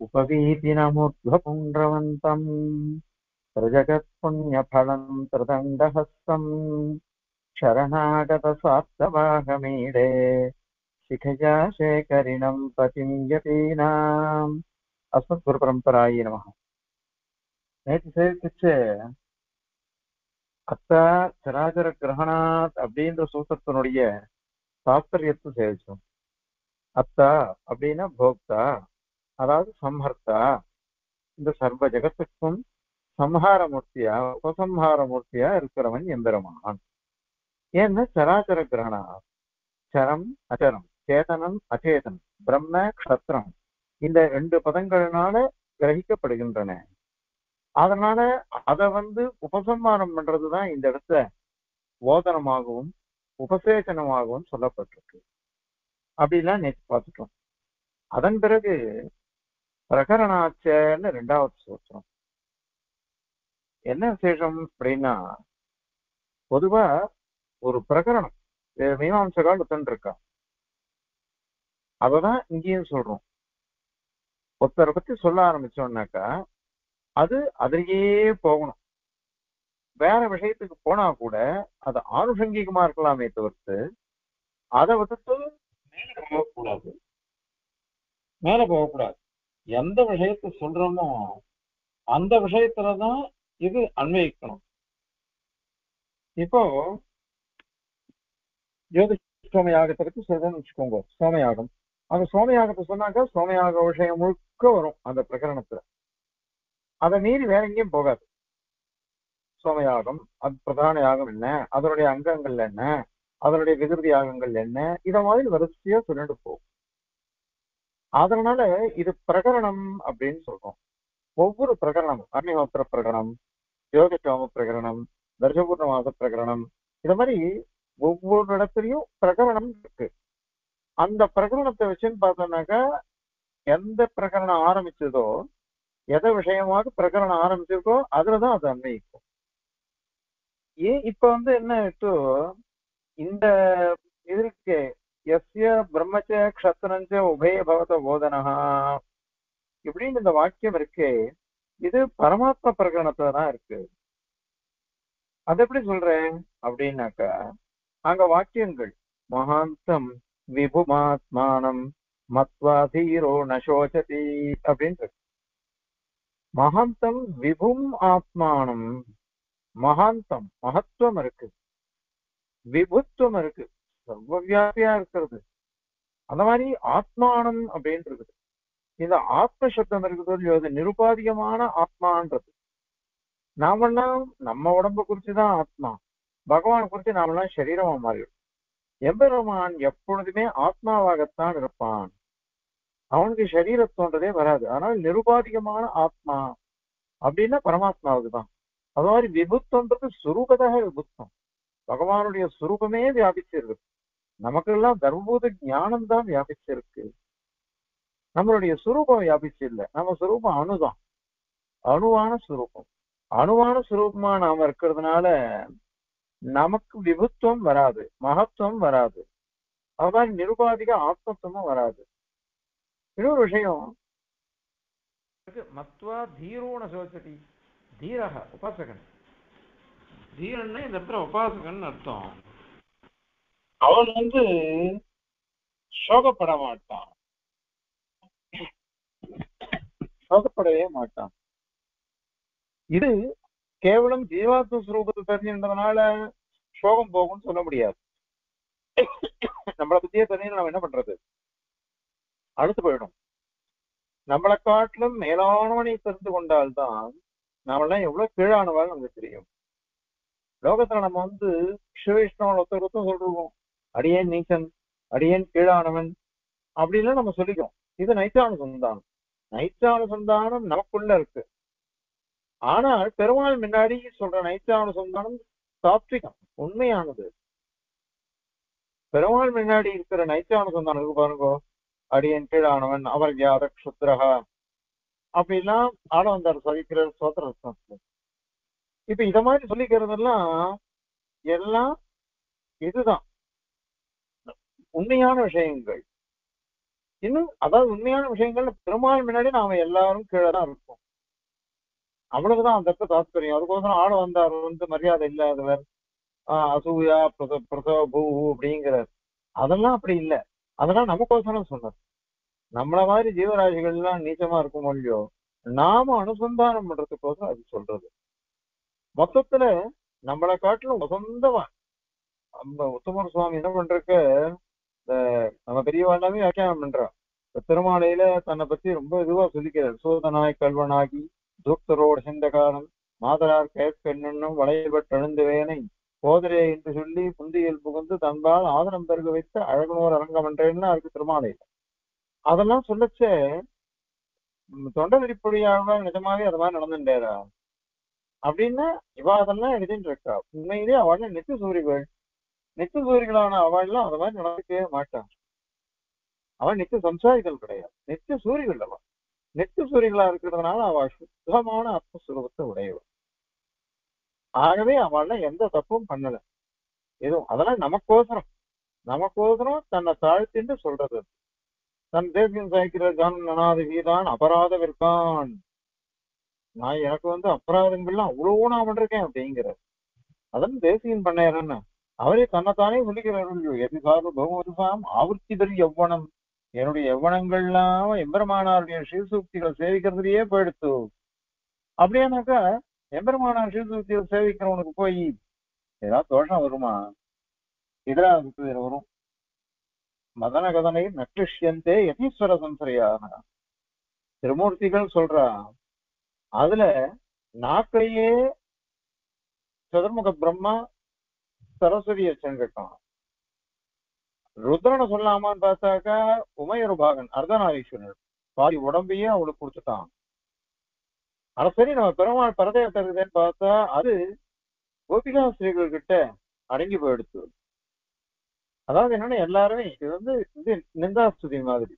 उपवीतिनमुद्ध्वपुण्ड्रवन्तम् प्रजगत्पुण्यफलम् त्रिदण्डहस्तम् शरणागतस्वार्थवाहमीडे शिखया शेखरिणम् पतिम् यतीनाम् अस्मद्गुरुपरम्परायै नमः நேற்று சேர்த்துச்சு அத்த சராச்சர கிரகணாத் அப்படின்ற சூத்திரத்தினுடைய தாத்பரியத்தை சேவிச்சோம் அத்தா அப்படின்னா போக்தா அதாவது சம்ஹர்த்தா இந்த சர்வ ஜெகத்துக்கும் சம்ஹார மூர்த்தியா உபசம்ஹார மூர்த்தியா இருக்கிறவன் எம்பெருமான் ஏன்னா சராச்சர கிரகணா சரம் அச்சரம் சேதனம் அச்சேதனம் பிரம்ம க்ஷத்ரம் இந்த ரெண்டு பதங்களினால கிரகிக்கப்படுகின்றன அதனால அத வந்து உபசம்மானம் பண்றதுதான் இந்த இடத்துல ஓதனமாகவும் உபசேசனமாகவும் சொல்லப்பட்டிருக்கு அப்படிலாம் நேற்று பார்த்துட்டோம் அதன் பிறகு பிரகரணாச்சன்னு ரெண்டாவது சூத்திரம் என்ன விசேஷம் அப்படின்னா பொதுவா ஒரு பிரகரணம் மீமாம்சகால் ஒருத்தன் இருக்கா அததான் இங்கேயும் சொல்றோம் ஒருத்தரை பத்தி சொல்ல ஆரம்பிச்சோம்னாக்கா அது அதிலேயே போகணும் வேற விஷயத்துக்கு போனா கூட அது ஆனுஷங்கிகமா இருக்கலாமே தவிர்த்து அதை விட்டுட்டு மேல போகக்கூடாது மேல போகக்கூடாது எந்த விஷயத்த சொல்றோமோ அந்த விஷயத்துலதான் இது அன்வயிக்கணும் இப்போ ஜோதி சோமயாகத்தை பத்தி சொல்றோம்னு வச்சுக்கோங்க சோமயாகம் அந்த சோமயாகத்தை சொன்னாக்க சோமயாக விஷயம் முழுக்க வரும் அந்த பிரகரணத்துல அதை மீறி வேற எங்கேயும் போகாது சோமயாகம் அது பிரதான யாகம் என்ன அதனுடைய அங்கங்கள் என்ன அதனுடைய விகிருதி யாகங்கள் என்ன இத மாதிரி வரிசையா சொல்லிட்டு போகும் அதனால இது பிரகரணம் அப்படின்னு சொல்றோம் ஒவ்வொரு பிரகரணம் அக்னிஹோத்திர பிரகரணம் யோகசோம பிரகரணம் தர்ஷபூர்ணமாச பிரகரணம் இது மாதிரி ஒவ்வொரு இடத்துலயும் பிரகரணம் இருக்கு அந்த பிரகரணத்தை வச்சுன்னு பார்த்தோம்னாக்கா எந்த பிரகரணம் ஆரம்பிச்சதோ எதை விஷயமாக பிரகரணம் ஆரம்பிச்சிருக்கோ அதுலதான் அது அன்வயிக்கும் ஏன் இப்ப வந்து என்ன இப்போ இந்த இதற்கு எஸ்ய பிரம்மச்ச க்ஷத்ரஞ்ச உபய பவத போதனஹா இப்படின்னு இந்த வாக்கியம் இருக்கு இது பரமாத்ம பிரகரணத்துல தான் இருக்கு அது எப்படி சொல்றேன் அப்படின்னாக்கா அங்க வாக்கியங்கள் மகாந்தம் விபுமாத்மானம் மத்வா தீரோ நசோச்சதி அப்படின்னு இருக்கு மகாந்தம் விபும் ஆத்மானம் மகாந்தம் மகத்துவம் இருக்கு விபுத்துவம் இருக்கு சர்வவியாபியா இருக்கிறது அந்த மாதிரி ஆத்மானம் அப்படின்னு இருக்குது இந்த ஆத்ம சப்தம் இருக்குது இல்லையோ அது நிருபாதிகமான ஆத்மான்றது நாமெல்லாம் நம்ம உடம்ப குறிச்சுதான் ஆத்மா பகவான் குறித்து நாமெல்லாம் சரீரமா மாறிடும் எம்பெருமான் எப்பொழுதுமே ஆத்மாவாகத்தான் இருப்பான் அவனுக்கு சரீரத்தோன்றதே வராது ஆனால் நிருபாதிகமான ஆத்மா அப்படின்னா பரமாத்மாவுக்கு தான் அது மாதிரி விபுத்தன்றது சுரூபதாக விபுத்தம் பகவானுடைய சுரூபமே வியாபிச்சிருக்கு நமக்கெல்லாம் தர்மபூத ஞானம் தான் வியாபிச்சிருக்கு நம்மளுடைய சுரூபம் வியாபிச்சு இல்லை நம்ம சுரூபம் அணுதான் அணுவான சுரூபம் அணுவான சுரூபமா நாம இருக்கிறதுனால நமக்கு விபுத்துவம் வராது மகத்துவம் வராது அது மாதிரி நிருபாதிக ஆத்மத்துவமும் வராது இன்னொரு விஷயம் மத்வா தீரோன சோச்சதி தீரக உபாசகன் தீரன்னா இந்த இடத்துல உபாசகன் அர்த்தம் அவன் வந்து சோகப்பட மாட்டான் சோகப்படவே மாட்டான் இது கேவலம் ஜீவாத்ம சுரூபத்தை தெரிஞ்சுன்றதுனால சோகம் போகும்னு சொல்ல முடியாது நம்மளை பத்தியே தெரிஞ்சு நம்ம என்ன பண்றது அடுத்து போயிடும் நம்மளை காட்டிலும் மேலானவனை தெரிந்து கொண்டால்தான் நாமெல்லாம் எவ்வளவு கீழானவாள் நமக்கு தெரியும் லோகத்துல நம்ம வந்து சிவவிஷ்ணவன் ஒருத்தர் ஒருத்தர் சொல்றோம் அடியேன் நீச்சன் அடியேன் கீழானவன் அப்படின்லாம் நம்ம சொல்லிக்கிறோம் இது நைச்சான சந்தானம் நைச்சான சந்தானம் நமக்குள்ள இருக்கு ஆனால் பெருமாள் முன்னாடி சொல்ற நைச்சான சந்தானம் சாத்விகம் உண்மையானது பெருமாள் முன்னாடி இருக்கிற நைச்சான சந்தானம் இருக்கு பாருங்க அடியன் கீழானவன் அவர் யார க்ஷுத்ரஹா அப்படிலாம் ஆடவந்தார் சகிக்கிற சோத்திர இப்ப இத மாதிரி சொல்லிக்கிறதெல்லாம் எல்லாம் இதுதான் உண்மையான விஷயங்கள் இன்னும் அதாவது உண்மையான விஷயங்கள் பெருமாள் முன்னாடி நாம எல்லாரும் கீழே தான் இருப்போம் அவ்வளவுதான் அந்த இடத்துல தாத்பரியம் அதுக்கோசரம் ஆள வந்தார் வந்து மரியாதை இல்லாதவர் ஆஹ் அசூயா பிரச பிரசவ பூ அப்படிங்கிறார் அதெல்லாம் அப்படி இல்லை அதெல்லாம் நமக்கோசரம் சொன்னது நம்மள மாதிரி ஜீவராசிகள் எல்லாம் நீச்சமா இருக்கும் இல்லையோ நாம அனுசந்தானம் பண்றதுக்கோசரம் அது சொல்றது மொத்தத்துல நம்மளை காட்டிலும் வசந்தவன் நம்ம உத்தமர் சுவாமி என்ன பண்றக்க இந்த நம்ம பெரியவாழ்லாமே வியாக்கியானம் பண்றான் இந்த திருமாலையில தன்னை பத்தி ரொம்ப இதுவா சொல்லிக்கிறார் சோதனாய் கல்வனாகி தூக்தரோடு சென்ற காலம் மாதரார் கேட்கென்னும் வளையல்பட்டு எழுந்துவேனை போதரே என்று சொல்லி புந்தியில் புகுந்து தன்பால் ஆதரம் பெருக வைத்த அழகுனோர் அரங்கம் என்றேன்னு இருக்கு திருமாலையில அதெல்லாம் சொல்லச்ச தொண்டை விரிப்பொழியாக நிஜமாவே அது மாதிரி நடந்துட்டேரா அப்படின்னா இவ அதெல்லாம் எழுதிட்டு இருக்கா உண்மையிலேயே அவள் நித்திய சூரிகள் நித்திய சூரிகளான அவள்லாம் அது மாதிரி நடக்கவே மாட்டான் அவன் நித்திய சம்சாரிகள் கிடையாது நித்திய சூரிகள் அவள் நித்திய சூரிகளா இருக்கிறதுனால அவள் சுத்தமான ஆத்மஸ்வரூபத்தை உடையவள் ஆகவே அவள்ல எந்த தப்பும் பண்ணல எதுவும் அதெல்லாம் நமக்கோசரம் நமக்கோசரம் தன்னை தாழ்த்தின்னு சொல்றது அது. தன் தேசியம் சாய்க்கிற ஜான் நனாதி வீதான் அபராத விற்கான் நான் எனக்கு வந்து அபராதங்கள்லாம் அவ்வளவு நான் பண்றேன் அப்படிங்கிறார் அதன் தேசியன் பண்ணாருன்னு அவரே தன்னைத்தானே சொல்லிக்கிறாரு எதி சார்பு பகவதுசாம் ஆவர்த்தி பெரிய எவ்வனம் என்னுடைய எவ்வனங்கள்லாம் எம்பெருமானாருடைய ஸ்ரீசூக்திகளை சேவிக்கிறதுலயே போயிடுத்து அப்படியானாக்கா எம்பெருமானார் ஸ்ரீசூக்திகளை சேவிக்கிறவனுக்கு போய் ஏதாவது தோஷம் வருமா எதிராக வரும் மதன கதனை நக்லிஷ்யந்தே யதீஸ்வர சம்சரியாக திருமூர்த்திகள் சொல்றா அதுல நாக்கையே சதுர்முக பிரம்மா சரஸ்வதியை சென்றிருக்கான் ருத்ரனை சொல்லாமான்னு பார்த்தாக்கா உமையொரு பாகன் அர்த்தநாரீஸ்வரர் பாதி உடம்பையே அவளுக்கு கொடுத்துட்டான் ஆனா சரி நம்ம பெருமாள் பரதேவத்தை இருக்குதுன்னு பார்த்தா அது கோபிகாஸ்திரிகள் கிட்ட அடங்கி போயிடுச்சு அதாவது என்னன்னா எல்லாருமே இது வந்து இது நிந்தாஸ்துதி மாதிரி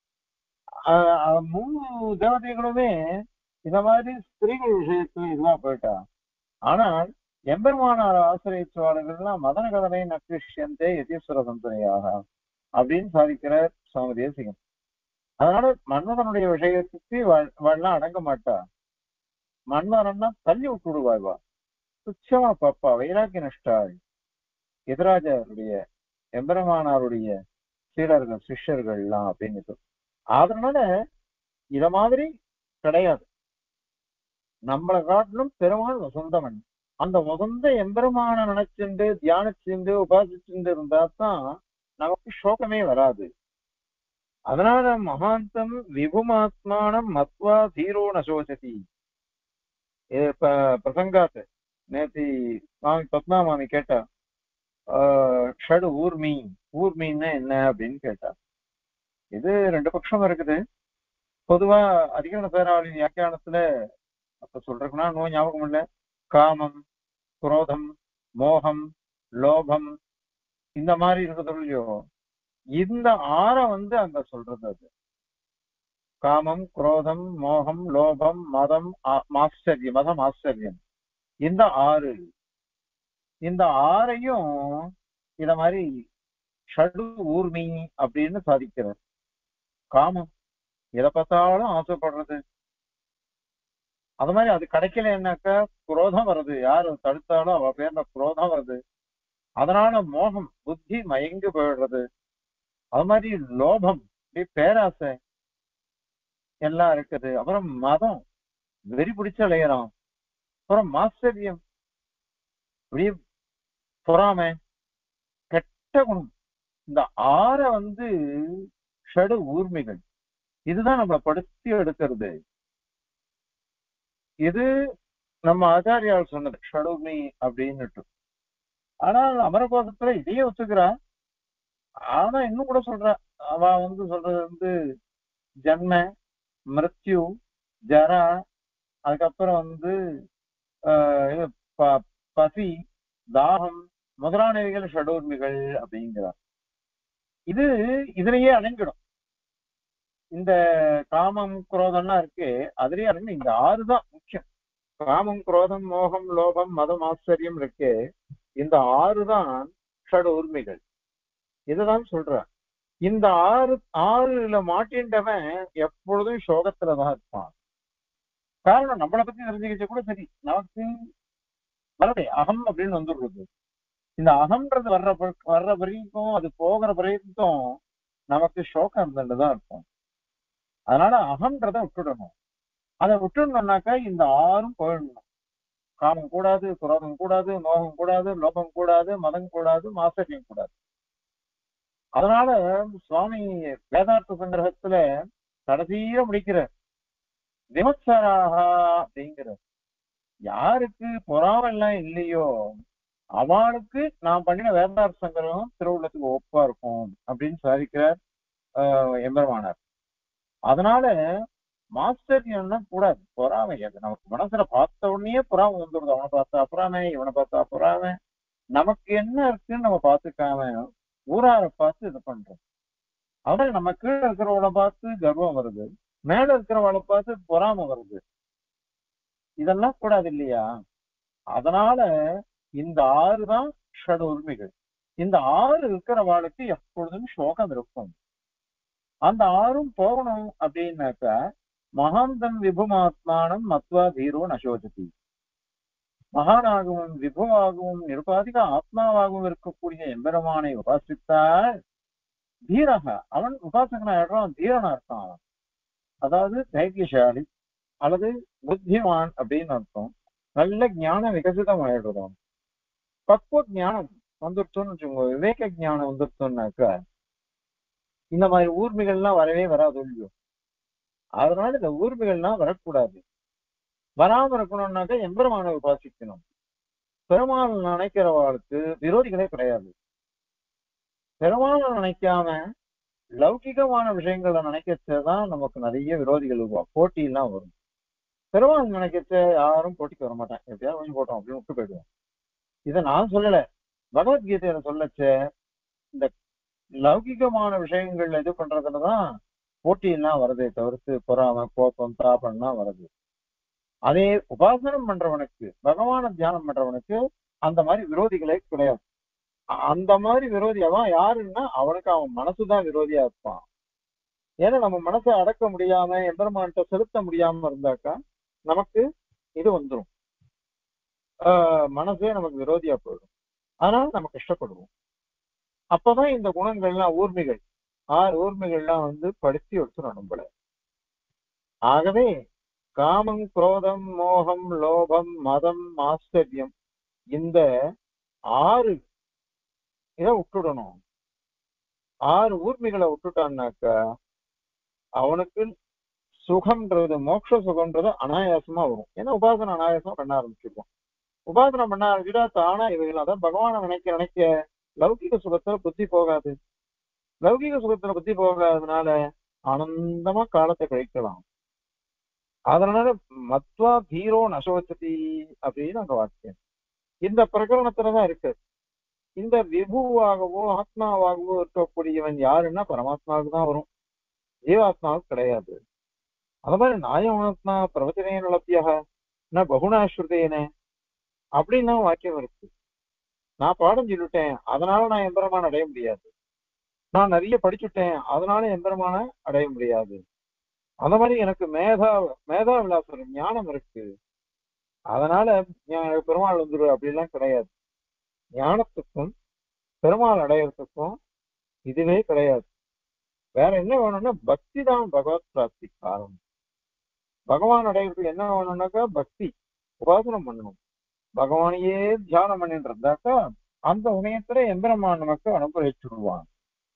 ஆஹ் ஆஹ் மூணு தேவதைகளுமே இந்த மாதிரி ஸ்திரீகள் விஷயத்துல இதுவா போயிட்டா ஆனால் எம்பெருமானார் ஆசிரியச்சுவாளர்கள்லாம் மதன கதனை நக்ஷியந்தே யதீஸ்வர சந்தனையாக அப்படின்னு சாதிக்கிறார் சுவாமி தேசிகன் அதனால மன்மதனுடைய விஷயத்துக்கு வாழலாம் அடங்க மாட்டா மன்மதன்னா தள்ளி விட்டு விடுவாய்வா துச்சமா பாப்பா வைராக்கிய நஷ்டாள் எதிராஜருடைய எம்பெருமானாருடைய சீடர்கள் சிஷ்யர்கள்லாம் அப்படின்னு சொல்லி அதனால இத மாதிரி கிடையாது நம்மளை காட்டிலும் பெருமாள் வசந்தவன் அந்த வசந்த எம்பெருமான நினைச்சுண்டு தியானிச்சுண்டு உபாசிச்சுண்டு இருந்தா தான் நமக்கு சோகமே வராது அதனால மகாந்தம் விபுமாத்மானம் மத்வா தீரோ நசோசதி இது இப்ப பிரசங்காத்து நேத்தி மாமி பத்மா மாமி கேட்டா ஆஹ் ஷடு ஊர்மி ஊர்மின்னா என்ன அப்படின்னு கேட்டா இது ரெண்டு பட்சம் இருக்குது பொதுவா அதிகரண பேராவளியின் வியாக்கியானத்துல அப்ப சொல்றதுன்னா நோய் ஞாபகம் இல்ல காமம் குரோதம் மோகம் லோபம் இந்த மாதிரி இருக்குது இல்லையோ இந்த ஆற வந்து அங்க சொல்றது அது காமம் குரோதம் மோகம் லோபம் மதம் ஆ- ஆச்சரியம் மதம் ஆச்சரியம் இந்த ஆறு இந்த ஆறையும் இத மாதிரி ஷடு ஊர்மி அப்படின்னு சாதிக்கிறார் காமம் எதை பார்த்தாலும் ஆசைப்படுறது அது மாதிரி அது கிடைக்கலன்னாக்கா குரோதம் வருது யாரு தடுத்தாலும் அவ பேர்ல குரோதம் வருது அதனால மோகம் புத்தி மயங்கி போயிடுறது அது மாதிரி லோபம் இப்படி பேராசை எல்லாம் இருக்குது அப்புறம் மதம் வெறி பிடிச்ச அலையறான் அப்புறம் மாஸ்டரியம் இப்படி பொறாமை கெட்ட குணம் இந்த ஆற வந்து ஷடு ஊர்மிகள் இதுதான் நம்மளை படுத்தி எடுக்கிறது இது நம்ம ஆச்சாரியால் சொன்னது ஷடுமி அப்படின்னுட்டு ஆனால் அமரகோசத்துல இதையே ஒத்துக்கிறா ஆனா இன்னும் கூட சொல்றா அவ வந்து சொல்றது வந்து ஜன்ம மிருத்யு ஜரா அதுக்கப்புறம் வந்து ஆஹ் இது ப- பசி தாகம் முதலானவைகள் ஷடூர்மிகள் அப்படிங்கிறார் இது இதுலயே அடங்கிடும் இந்த காமம் குரோதம்லாம் இருக்கு அதுலயே அடங்கி இந்த ஆறு தான் முக்கியம் காமம் குரோதம் மோகம் லோபம் மதம் ஆச்சரியம் இருக்கு இந்த ஆறு தான் ஷட உரிமைகள் இதுதான் சொல்ற இந்த ஆறு ஆறுல மாட்டின்றவன் எப்பொழுதும் சோகத்துலதான் இருப்பான் காரணம் நம்மளை பத்தி தெரிஞ்சுக்கிச்ச கூட சரி நமக்கு வரவே அகம் அப்படின்னு வந்துடுறது இந்த அகம்ன்றது வர்ற ப- வர்ற வரைக்கும் அது போகிற வரைக்கும் நமக்கு சோகம் இருந்துட்டுதான் இருக்கும் அதனால அகம்ன்றத விட்டுடணும் அதை விட்டுடணும்னாக்கா இந்த ஆறும் போயிடணும் காமம் கூடாது குரோதம் கூடாது மோகம் கூடாது லோபம் கூடாது மதம் கூடாது மாசரியம் கூடாது அதனால சுவாமி வேதார்த்த சங்கிரகத்துல கடைசியில முடிக்கிறார் விமத்சராகா அப்படிங்கிறார் யாருக்கு பொறாமெல்லாம் இல்லையோ அவளுக்கு நான் பண்ணின வேதார்த்த சங்கிரகம் திருவுள்ளத்துக்கு ஒப்பா இருக்கும் அப்படின்னு சாதிக்கிறார் ஆஹ் எம்பெருமானார் அதனால மாஸ்டரியம்னா கூடாது பொறாமை அது நமக்கு மனசுல பார்த்த உடனே பொறாமை வந்துடுது அவனை பார்த்தா பொறாமை இவனை பார்த்தா பொறாமை நமக்கு என்ன இருக்குன்னு நம்ம பார்த்துக்காம ஊராரை பார்த்து இது பண்றோம் அதனால நம்ம கீழே இருக்கிறவளை பார்த்து கர்வம் வருது மேல இருக்கிறவளை பார்த்து பொறாமை வருது இதெல்லாம் கூடாது இல்லையா அதனால இந்த ஆறு தான் ஷட் உரிமைகள் இந்த ஆறு இருக்கிறவாளுக்கு எப்பொழுதும் சோகம் இருக்கும் அந்த ஆறும் போகணும் அப்படின்னாக்கா மகாந்தம் விபுமாத்மானம் மத்வா தீரோ நசோஜதி மகானாகவும் விபுவாகவும் நிருபாதிக ஆத்மாவாகவும் இருக்கக்கூடிய எம்பெருமானை உபாசித்தால் தீரக அவன் உபாசகனா ஆயிடுறான் தீரனா இருக்கான் அவன் அதாவது தைரியசாலி அல்லது புத்திமான் அப்படின்னு அர்த்தம் நல்ல ஞானம் விகசிதம் ஆயிடுறோம் பக்குவ ஞானம் வந்துருச்சோன்னு வச்சுக்கோங்க விவேக ஞானம் வந்துருச்சோம்னாக்கா இந்த மாதிரி ஊர்மிகள்லாம் வரவே வராது இல்லையோ அதனால இந்த ஊர்மிகள்லாம் வரக்கூடாது வராம இருக்கணும்னாக்கா எம்பெருமானை உபாசிக்கணும் பெருமாள் நினைக்கிறவாளுக்கு விரோதிகளே கிடையாது பெருமாளை நினைக்காம லௌகிகமான விஷயங்களை நினைக்கிறதுதான் நமக்கு நிறைய விரோதிகள் உருவா போட்டியெல்லாம் வரும் பெருமாள் நினைக்கிறத யாரும் போட்டிக்கு வர மாட்டாங்க எப்படியாவது கொஞ்சம் போட்டோம் அப்படின்னு விட்டு போயிடுவோம் இதை நான் சொல்லல பகவத்கீதையில சொல்லச்ச இந்த லௌகிகமான விஷயங்கள் இது பண்றதுலதான் போட்டியெல்லாம் வருதே தவிர்த்து பொறாம கோபம் தாபம்லாம் வருது அதே உபாசனம் பண்றவனுக்கு பகவான தியானம் பண்றவனுக்கு அந்த மாதிரி விரோதிகளே கிடையாது அந்த மாதிரி விரோதி அவன் யாருன்னா அவனுக்கு அவன் மனசுதான் விரோதியா இருப்பான் ஏன்னா நம்ம மனசை அடக்க முடியாம எம்பெருமான்கிட்ட செலுத்த முடியாம இருந்தாக்கா நமக்கு இது வந்துடும் ஆஹ் மனசே நமக்கு விரோதியா போயிடும் அதனால நம்ம கஷ்டப்படுவோம் அப்பதான் இந்த குணங்கள்லாம் ஊர்மிகள் ஆறு ஊர்மிகள்லாம் வந்து படுத்தி எடுத்துரும் நம்மள ஆகவே காமம் குரோதம் மோகம் லோபம் மதம் ஆச்சரியம் இந்த ஆறு இதை விட்டுடணும் ஆறு ஊர்மிகளை விட்டுட்டான்னாக்கா அவனுக்கு சுகம்ன்றது மோட்ச சுகம்ன்றது அனாயாசமா வரும் ஏன்னா உபாசனை அனாயாசமா பண்ண ஆரம்பிச்சிருக்கோம் உபாசனை பண்ண ஆரம்பிச்சுட்டா தானா இவைகள் அதான் பகவானை நினைக்க நினைக்க லௌகிக சுகத்துல புத்தி போகாது லௌகிக சுகத்துல புத்தி போகாததுனால ஆனந்தமா காலத்தை கழிக்கலாம் அதனால மத்வா தீரோ நசோச்சதி அப்படின்னு அங்க வாக்கியம் இந்த பிரகரணத்துலதான் இருக்கு இந்த விபுவாகவோ ஆத்மாவாகவோ இருக்கக்கூடியவன் யாருன்னா பரமாத்மாவுக்கு தான் வரும் ஜீவாத்மாவுக்கு கிடையாது அது மாதிரி நாயமாத்மா பிரவச்சனே லப்தியாக ந பகுணாஸ்ருதேன அப்படின்னு வாக்கியம் இருக்கு நான் பாடம் சொல்லிட்டேன் அதனால நான் எம்பெருமான அடைய முடியாது நான் நிறைய படிச்சுட்டேன் அதனால எம்பெருமான அடைய முடியாது அந்த மாதிரி எனக்கு மேதா மேதா விலாசம் ஞானம் இருக்கு அதனால ஞா- பெருமாள் வந்துரு அப்படிலாம் கிடையாது ஞானத்துக்கும் பெருமாள் அடையறதுக்கும் இதுவே கிடையாது வேற என்ன வேணும்னா பக்தி தான் பகவத் பிராப்தி காரணம் பகவான் அடையிறதுக்கு என்ன வேணும்னாக்கா பக்தி உபாசனம் பண்ணணும் பகவானையே தியானம் பண்ணிட்டு இருந்தாக்கா அந்த சமயத்துல எம்பெருமான் நமக்கு அனுகிரகிச்சுடுவான்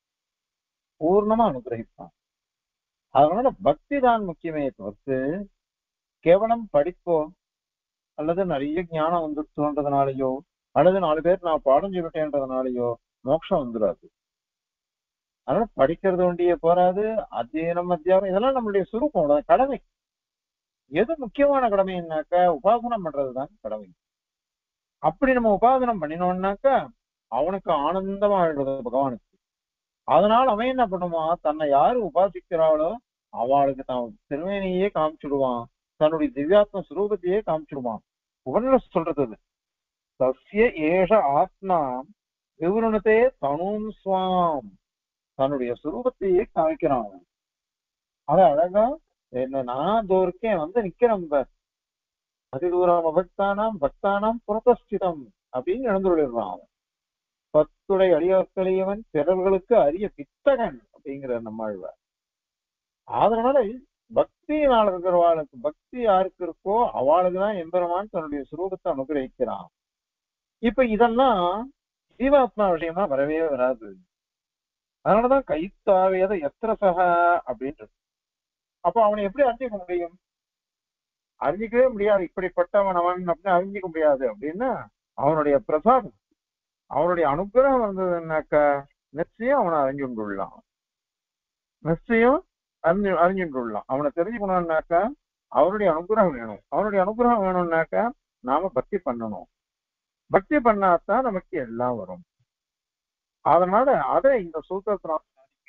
பூர்ணமா அனுகிரகிப்பான் அதனால பக்தி தான் முக்கியமே தவிர்த்து கேவலம் படிப்போ அல்லது நிறைய ஞானம் வந்துருச்சுன்றதுனாலயோ அல்லது நாலு பேர் நான் பாடம் சொல்லிட்டேன்றதுனாலயோ மோட்சம் வந்துடாது அதனால படிக்கிறது ஒண்டியே போறாது அத்தியனம் அத்தியானம் இதெல்லாம் நம்மளுடைய சுரூபம் அவ்வளவுதான், கடமை எது முக்கியமான கடமைன்னாக்கா உபாசனம் பண்றதுதான் கடமை அப்படி நம்ம உபாசனம் பண்ணினோம்னாக்கா அவனுக்கு ஆனந்தமா ஆயிடுறது பகவானுக்கு அதனால அவன் என்ன பண்ணுவான் தன்னை யாரு உபாசிக்கிறாளோ அவளுக்கு தான் திருமேனியே காமிச்சிடுவான் தன்னுடைய திவ்யாத்ம சுரூபத்தையே காமிச்சிடுவான் உடனே சொல்றது அது சசிய ஏஷ ஆத்மா விவரணத்தே தனும் சுவாம் தன்னுடைய சுரூபத்தையே காமிக்கிறான் அவன் அது அழகா என்ன நான் இதோ இருக்கேன் வந்து நிக்கிறேன் பார் அதிதூரம் பக்தானாம் பக்தானாம் புறத்தஸ்திதம் அப்படின்னு எழுந்துள்ளான் அவன் பத்துடை அடியாட்களியவன் பிறர்களுக்கு அரிய பித்தகன் அப்படிங்கிற நம்மாழ்வார் அதனால பக்தியினால் இருக்கிறவாளுக்கு பக்தி யாருக்கு இருக்கோ அவளுக்கு தான் எம்பெருமான் தன்னுடைய சுரூபத்தை அனுகிரகிக்கிறான் இப்ப இதெல்லாம் ஜீவாத்மா விஷயமா வரவே வராது அதனாலதான் கைத்தாவேத எத்திர சக அப்படின்றது அப்போ அவனை எப்படி அறிஞ்சிக்க முடியும் அறிஞ்சிக்கவே முடியாது இப்படிப்பட்டவன் அவன் அப்படின்னு அறிஞ்சிக்க முடியாது அப்படின்னா அவனுடைய பிரசாதம் அவனுடைய அனுகிரகம் வந்ததுன்னாக்கா நிச்சயம் அவனை அறிஞ்சு கொண்டுள்ளான் நிச்சயம் அறிஞ்சு அறிஞ்சு கொண்டுள்ளான் அவனை தெரிஞ்சுக்கணும்னாக்கா அவருடைய அனுகிரகம் வேணும் அவனுடைய அனுகிரகம் வேணும்னாக்கா நாம பக்தி பண்ணணும் பக்தி பண்ணாதான் நமக்கு எல்லாம் வரும் அதனால அதை இந்த சூத்திரத்தினால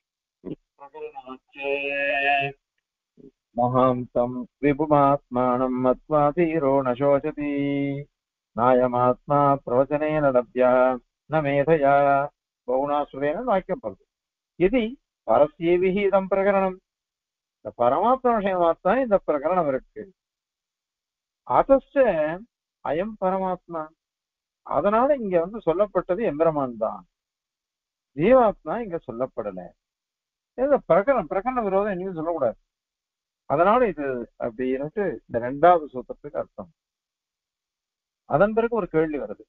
மகாந்தம் விபுமாத்மானம் மத்வா தீரோ நசோசதி நாயமாத்மா பிரவச்சனேன லப்யா ந மேதையா பௌனாசுரேன வாக்கியம் வருது இது பரஸ்ய விஹீதம் பிரகரணம் இந்த பரமாத்மா விஷயமாத்தான் இந்த பிரகரணம் இருக்கு அதச்ச அயம் பரமாத்மா அதனால இங்க வந்து சொல்லப்பட்டது எம்பெருமான் தான் ஜீவாத்மா இங்க சொல்லப்படல இந்த பிரகரணம் பிரகரண விரோதம் என்னையும் சொல்லக்கூடாது அதனால இது அப்படின்னுட்டு இந்த ரெண்டாவது சூத்திரத்துக்கு அர்த்தம் அதன் பிறகு ஒரு கேள்வி வருது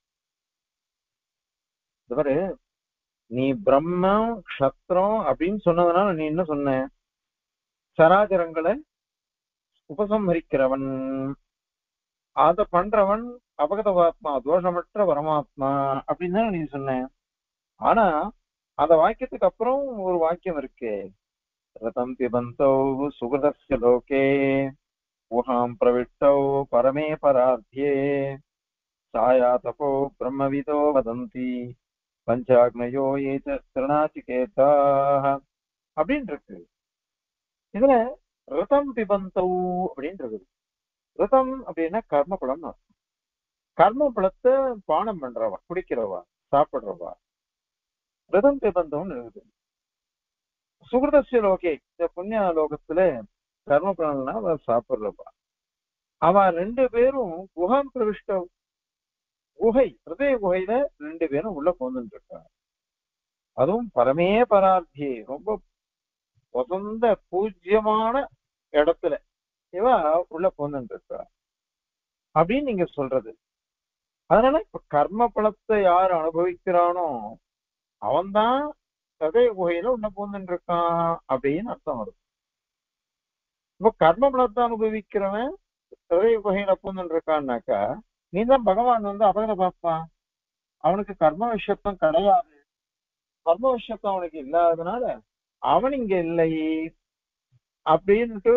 இவரு நீ பிரம்மம் க்ஷத்ரம் அப்படின்னு சொன்னதுனால நீ என்ன சொன்ன சராச்சரங்களை உபசம்ஹரிக்கிறவன் அத பண்றவன் அபகதவாத்மா தோஷமற்ற பரமாத்மா அப்படின்னு தானே நீ சொன்ன ஆனா அந்த வாக்கியத்துக்கு அப்புறம் ஒரு வாக்கியம் இருக்கு ரதம் பிபந்தௌ சுகிருதஸ்ய லோகே ஊஹாம் பிரவிஷ்டௌ பரமே பரார்த்தியே சாயா தபோ பிரம்மவிதோ வதந்தி பஞ்சாக்னயோ ஏ திருநாச்சிகேதாக அப்படின்னு இருக்கு இதுல ரதம் பிபந்தௌ அப்படின்னு இருக்குது ரதம் அப்படின்னா கர்ம பலம் கர்ம பலத்தை பானம் பண்றவா குடிக்கிறவா சாப்பிடுறவா ரதம் பிபந்தம்னு இருக்குது சுகிருதஸ்ய லோகே இந்த புண்ணிய லோகத்துல கர்ம பலன்னா அவ சாப்பிடுறவா அவன் ரெண்டு பேரும் குஹாம் பிரவிஷ்ட குகை ஹிருதய குகையில ரெண்டு பேரும் உள்ள போந்துட்டு இருக்காங்க அதுவும் பரமே பரார்த்தியே ரொம்ப வசந்த பூஜ்யமான இடத்துல இவ உள்ள போந்துட்டு இருக்கா அப்படின்னு நீங்க சொல்றது அதனால இப்ப கர்ம பலத்தை யார் அனுபவிக்கிறானோ அவன்தான் ஹிருதய குகையில உள்ள போந்துட்டு இருக்கான் அப்படின்னு அர்த்தம் வருது இப்ப கர்ம பலத்தை அனுபவிக்கிறவன் ஹிருதய குகையில போந்துட்டு இருக்கான்னாக்கா நீ தான் பகவான் வந்து அபகத பார்ப்பான் அவனுக்கு கர்ம விஷயத்தம் கிடையாது கர்ம விஷயத்தம் அவனுக்கு இல்லாததுனால அவன் இங்க இல்லை அப்படின்ட்டு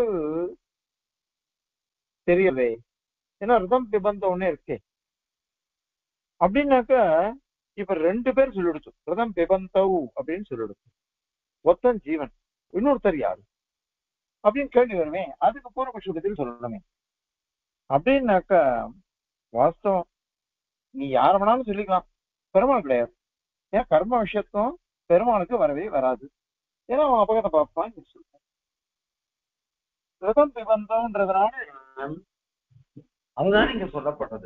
தெரியவே ஏன்னா ரிதம் பிபந்த ஒண்ணே இருக்கே அப்படின்னாக்க இப்ப ரெண்டு பேர் சொல்லிடுச்சு ரிதம் பிபந்தவு அப்படின்னு சொல்லிடுச்சு ஒத்தன் ஜீவன் இன்னொருத்தர் யாரு அப்படின்னு கேள்வி வருமே அதுக்கு பூர்வபட்ச பதில் சொல்லணுமே அப்படின்னாக்கா வாஸ்தவம் நீ யார வேணாலும் சொல்லிக்கலாம் பெருமாள் கிடையாது ஏன் கர்ம விஷயத்தும் பெருமாளுக்கு வரவே வராது ஏன்னா அவன் அபகத பார்ப்பான் ரிதம் பிபந்தம்ன்றதுனால அதுதான் இங்க சொல்லப்பட்டது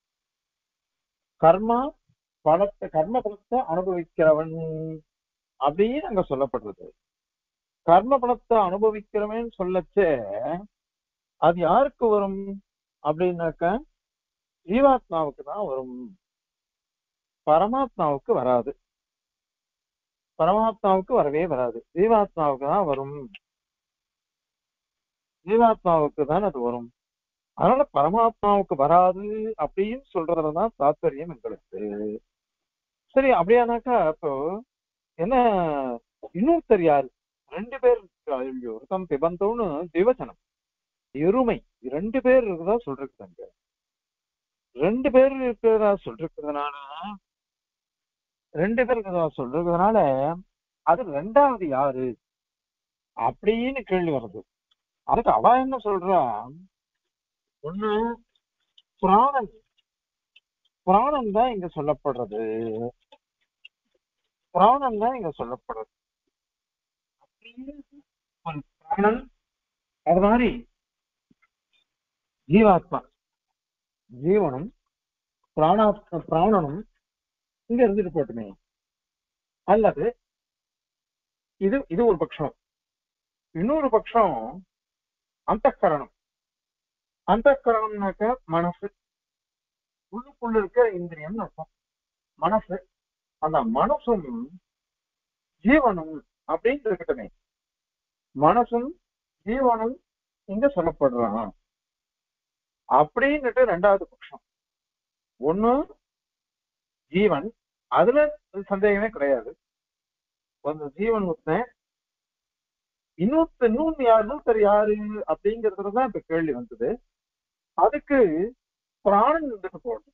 கர்மா பலத்தை கர்ம பலத்தை அனுபவிக்கிறவன் அப்படின்னு அங்க சொல்லப்படுறது கர்ம பலத்தை அனுபவிக்கிறவன் சொல்லச்சே அது யாருக்கு வரும் அப்படின்னாக்க ஜீவாத்மாவுக்கு தான் வரும் பரமாத்மாவுக்கு வராது பரமாத்மாவுக்கு வரவே வராது ஜீவாத்மாவுக்கு தான் வரும் ஜீவாத்மாவுக்கு தான் அது வரும் அதனால பரமாத்மாவுக்கு வராது அப்படின்னு சொல்றதுலதான் தாத்பரியம் எங்களுக்கு சரி அப்படியானாக்கா இப்போ என்ன இன்னொருத்தர் யாரு ரெண்டு பேர் ஒருத்தம் பிபந்தோன்னு திவச்சனம் இருமை ரெண்டு பேர் இருக்குதா சொல்றாங்க ரெண்டு பேர் இருக்கிறதா சொல்றதுனால ரெண்டு பேர் இருக்கிறதா சொல்றதுனால அது ரெண்டாவது யாரு அப்படின்னு கேள்வி வருது அதுக்கு அவ என்ன சொல்றா ஒண்ணு பிராணன் பிராணன் தான் இங்க சொல்லப்படுறது பிராணன் தான் இங்க சொல்லப்படுறது ஒரு பிராணன் அது மாதிரி ஜீவாத்மா ஜீவனும் பிராணா பிராணனும் இங்க இருந்துட்டு போட்டுமே அல்லது இது இது ஒரு பட்சம் இன்னொரு பட்சம் அந்தக்கரணம் அந்தக்கரணம்னாக்க மனசு உள்ளுக்குள்ள இருக்கிற இந்திரியம் அர்த்தம் மனசு அந்த மனசும் ஜீவனும் அப்படின்னு இருக்கட்டுமே மனசும் ஜீவனும் இங்க சொல்லப்படுறான் அப்படின்னுட்டு ரெண்டாவது பட்சம் ஒண்ணு ஜீவன் அதுல சந்தேகமே கிடையாது அந்த ஜீவன் ஒருத்தன் இன்னொருத்த இன்னொன்னு யார் இன்னொருத்தர் யாரு அப்படிங்கறதுலதான் இப்ப கேள்வி வந்தது அதுக்கு பிராணன் இருந்துட்டு போகுது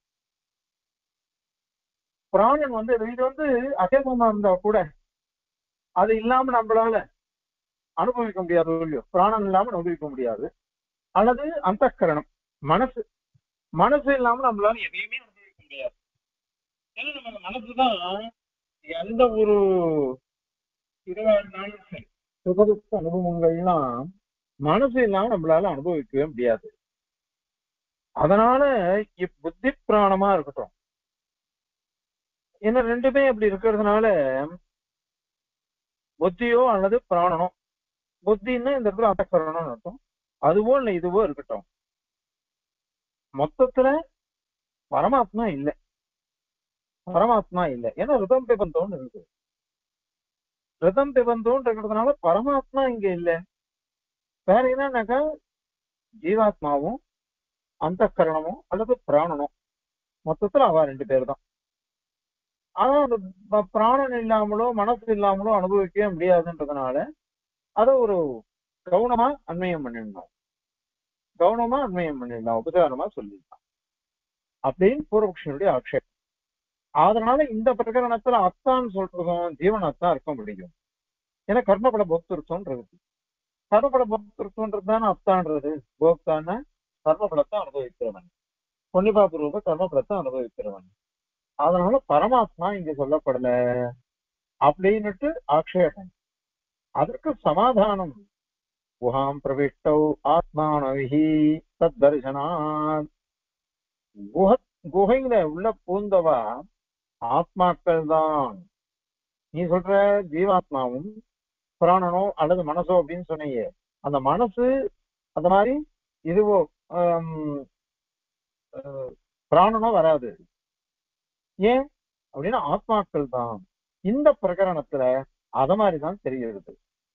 பிராணன் வந்து இது வந்து அசேதமா இருந்தா கூட அது இல்லாம நம்மளால அனுபவிக்க முடியாது இல்லையோ பிராணன் இல்லாம அனுபவிக்க முடியாது அல்லது அந்தக்கரணம் மனசு மனசு இல்லாம நம்மளால எதையுமே அனுபவிக்க முடியாது ஏன்னா நம்ம அந்த மனசுதான் எந்த ஒரு இதுவா இருந்தாலும் சரி சுகதுக்க அனுபவங்கள்லாம் மனசு இல்லாம நம்மளால அனுபவிக்கவே முடியாது அதனால இப் புத்தி பிராணமா இருக்கட்டும் ஏன்னா ரெண்டுமே அப்படி இருக்கிறதுனால புத்தியோ அல்லது பிராணனோ புத்தின்னா இந்த இடத்துல அட்டக்கரணம்னு அர்த்தம் அதுவோ இல்லை இதுவோ இருக்கட்டும் மொத்தத்துல பரமாத்மா இல்லை பரமாத்மா இல்லை ஏன்னா ரிதம் பிபந்தோன்னு இருக்கு ரிதம் பிபந்தோன்னு இருக்கிறதுனால பரமாத்மா இங்க இல்லை வேற என்னன்னாக்கா ஜீவாத்மாவும் அந்த கரணமும் அல்லது பிராணனும் மொத்தத்துல அவ ரெண்டு பேர் தான் ஆனா அந்த ப- பிராணன் இல்லாமலோ மனசு இல்லாமலோ அனுபவிக்கவே முடியாதுன்றதுனால அதை ஒரு கவனமா அன்மயம் பண்ணிடணும் கவனமா அன்மயம் பண்ணிடலாம் உபச்சாரமா சொல்லிடலாம் அப்படின்னு பூர்வபக்ஷனுடைய ஆட்சேபம் அதனால இந்த பிரகரணத்துல அத்தான் சொல்றதும் ஜீவனாத்தான் இருக்க முடியும் ஏன்னா கர்மபல போக்திருத்தம்ன்றது கர்மபல போக்திருத்தம்ன்றது தானே அத்தான்றது போக்தான கர்மபலத்தை அனுபவிக்கிறவன் புண்ணியபாபூர்வ கர்மபலத்தை அனுபவிக்கிறவன் அதனால பரமாத்மா இங்க சொல்லப்படல அப்படின்னுட்டு ஆக்ஷேபம் அதற்கு சமாதானம் குஹாம் பிரவிஷ்டௌ ஆத்மானவிஹி தத் தரிசனாத் குஹ குகையில உள்ள பூந்தவா ஆத்மாக்கள் தான் நீ சொல்ற ஜீவாத்மாவும் பிராணனோ அல்லது மனசோ அப்படின்னு சொன்னீங்க அந்த மனசு அந்த மாதிரி இதுவோ ஆம், அஹ், பிராணனோ வராது ஏன் அப்படின்னா ஆத்மாக்கள் தான் இந்த பிரகரணத்துல அத மாதிரிதான் தெரிகிறது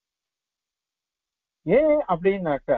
ஏன் அப்படின்னாக்கா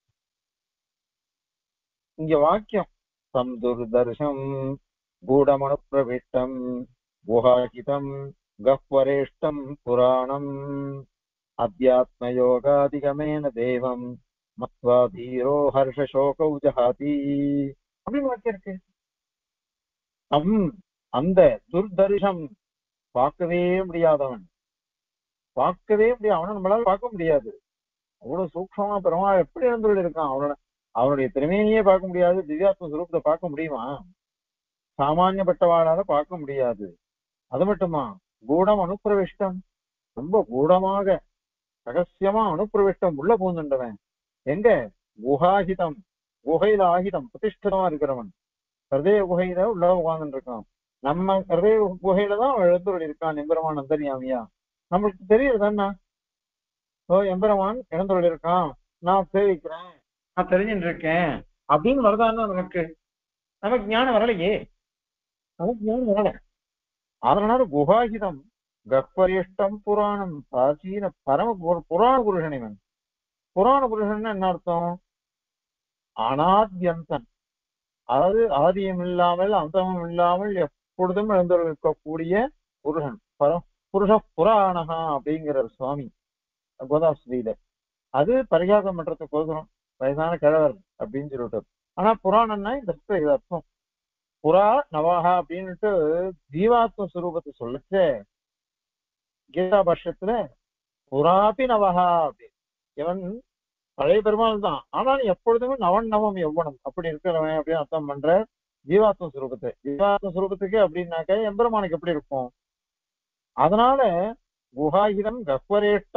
இங்க வாக்கியம் தம் துர்தர்ஷம் கூடமனு பிரவிஷ்டம் குஹாகிதம் கஹ்வரேஷ்டம் புராணம் அத்தியாத்ம யோகாதிகமேன தேவம் மத்வா தீரோ ஹர்ஷசோகௌ ஜஹாதி அப்படின்னு வாக்கியம் இருக்கு தம் அந்த துர்தர்ஷம் பார்க்கவே முடியாதவன் பார்க்கவே முடியாது அவனை நம்மளால பார்க்க முடியாது அவ்வளவு சூக்ஷமா பெருமாள் எப்படி இருந்துள்ள இருக்கான் அவனோட அவனுடைய திறமையிலேயே பார்க்க முடியாது திவ்யாத்ம சுரூபத்தை பார்க்க முடியுமா சாமானியப்பட்டவாளால பார்க்க முடியாது அது மட்டுமா கூடம் அனுப்பிரவிஷ்டம் ரொம்ப கூடமாக ரகசியமா அனுப்பிரவிஷ்டம் உள்ள பூந்துண்டவன் எங்க குஹாஹிதம் குகையில ஆகிதம் பிரதிஷ்டிதமா இருக்கிறவன் ஹிருதய குகையில உள்ள உட்கார்ந்துட்டு இருக்கான் நம்ம ஹிருதய குகையில தான் அவன் எழுந்துள்ள இருக்கான் எம்பெருமான் அந்தரியாமியா நம்மளுக்கு தெரியுது தானே ஓ எம்பெருமான் எழுந்துள்ள இருக்கான் நான் சேவிக்கிறேன் நான் தெரிஞ்சுட்டு இருக்கேன் அப்படின்னு வருதான்னு நமக்கு நமக்கு ஞானம் வரலையே நமக்கு ஞானம் வரல அதனால குஹாகிதம் கஹ்வரிஷ்டம் புராணம் பிராச்சீன பரம புர- புராண புருஷன் இவன் புராண புருஷன் என்ன அர்த்தம் அனாத்யந்தன் அதாவது ஆதியம் இல்லாமல் அந்தமும் இல்லாமல் எப்பொழுதும் எழுந்திருக்கக்கூடிய புருஷன் பரம் புருஷ புராணகா அப்படிங்கிற சுவாமி கோதாஸ்ரீல அது பரிகாசம் பண்றதுக்கோசரம் வயசான கிழவர் அப்படின்னு சொல்லிட்டு ஆனா புராணம்னா இந்த இடத்துல இது அர்த்தம் புறா நவாகா அப்படின்னுட்டு ஜீவாத்ம சுரூபத்தை சொல்லச்சே கீதா பாஷ்யத்துல புறாபி நவஹா அப்படி இவன் பழைய பெருமாள் தான் ஆனாலும் எப்பொழுதுமே நவன் நவம் எவ்வளம் அப்படி இருக்கிறவன் அப்படின்னு அர்த்தம் பண்ற ஜீவாத்ம சுரூபத்தை ஜீவாத்ம சுரூபத்துக்கு அப்படின்னாக்க எம்பெருமானுக்கு எப்படி இருக்கும் அதனால குஹாகிதம் கஹ்வரேஷ்டம்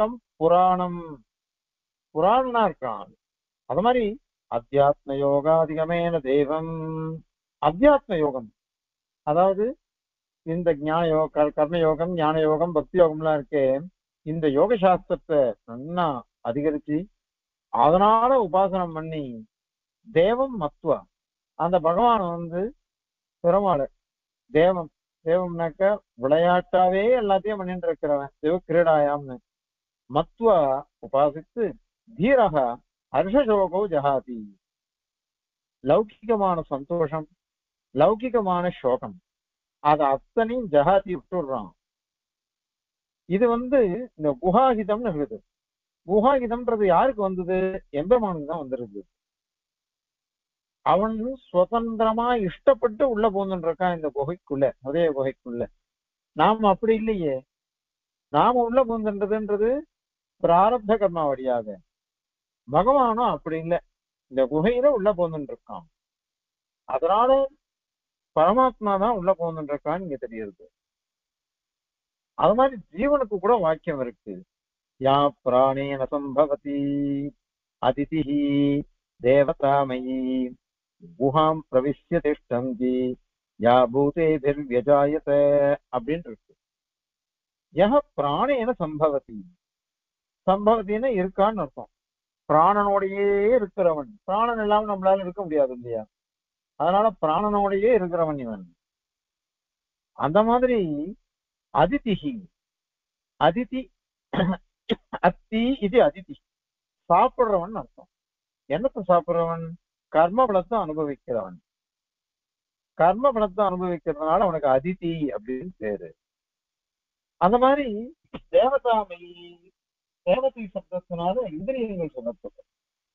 புராணம் புராணனா இருக்கான் அது மாதிரி அத்தியாத்ம யோகாதிகமேன தெய்வம் அத்தியாத்ம யோகம் அதாவது இந்த ஞான யோக கர்ம யோகம் ஞான யோகம் பக்தி யோகம்லாம் இருக்கே இந்த யோக சாஸ்திரத்தை நன்னா அதிகரிச்சு அதனால உபாசனம் பண்ணி தேவம் மத்துவா அந்த பகவான் வந்து பெருமாள் தேவம் தேவம்னாக்க விளையாட்டாவே எல்லாத்தையும் பண்ணிட்டு இருக்கிறவன் தேவ கிரீடாயாம்னு மத்வா உபாசித்து தீரக ஹர்ஷசோகோ ஜகாதி லௌகிகமான சந்தோஷம் லௌகிகமான சோகம் அதை அத்தனையும் ஜகாதி விட்டுடுறான் இது வந்து இந்த குஹாகிதம்னு இருக்குது குஹாகிதம்ன்றது யாருக்கு வந்தது எம்பெருமானுக்கு தான் வந்துருது அவன் சுதந்திரமா இஷ்டப்பட்டு உள்ள போந்துட்டு இருக்கான் இந்த குகைக்குள்ள உதய குகைக்குள்ள நாம அப்படி இல்லையே நாம உள்ள போந்துன்றதுன்றது பிராரப்த கர்மா வழியாக பகவானும் அப்படி இல்லை இந்த குகையில உள்ள போந்துட்டு இருக்கான் அதனால பரமாத்மா தான் உள்ள போந்துட்டு இருக்கான்னு இங்க தெரியுது அது மாதிரி ஜீவனுக்கு கூட வாக்கியம் இருக்கு யா பிராணேன சம்பவதி அதிதி தேவதாமயி குஹாம் பிரவிஷ்ய திஷ்டந்தி யா பூதேபிர் வியஜாயத அப்படின்னு இருக்கு யஹ பிராணேன சம்பவதி சம்பவத்தின்னு இருக்கான்னு அர்த்தம் பிராணனோடையே இருக்கிறவன் பிராணன் இல்லாம நம்மளால இருக்க முடியாது இல்லையா அதனால பிராணனோடையே இருக்கிறவன் இவன் அந்த மாதிரி அதிதிஹி அதிதி அத்தி இது அதிதி சாப்பிடுறவன் அர்த்தம் என்னத்தை சாப்பிடுறவன் கர்ம பலத்தை அனுபவிக்கிறவன் கர்ம பலத்தை அனுபவிக்கிறதுனால அவனுக்கு அதிதி அப்படின்னு பேரு அந்த மாதிரி தேவதாமை தேவதை சப்தத்தினால இந்திரியங்கள் சொல்லப்படும்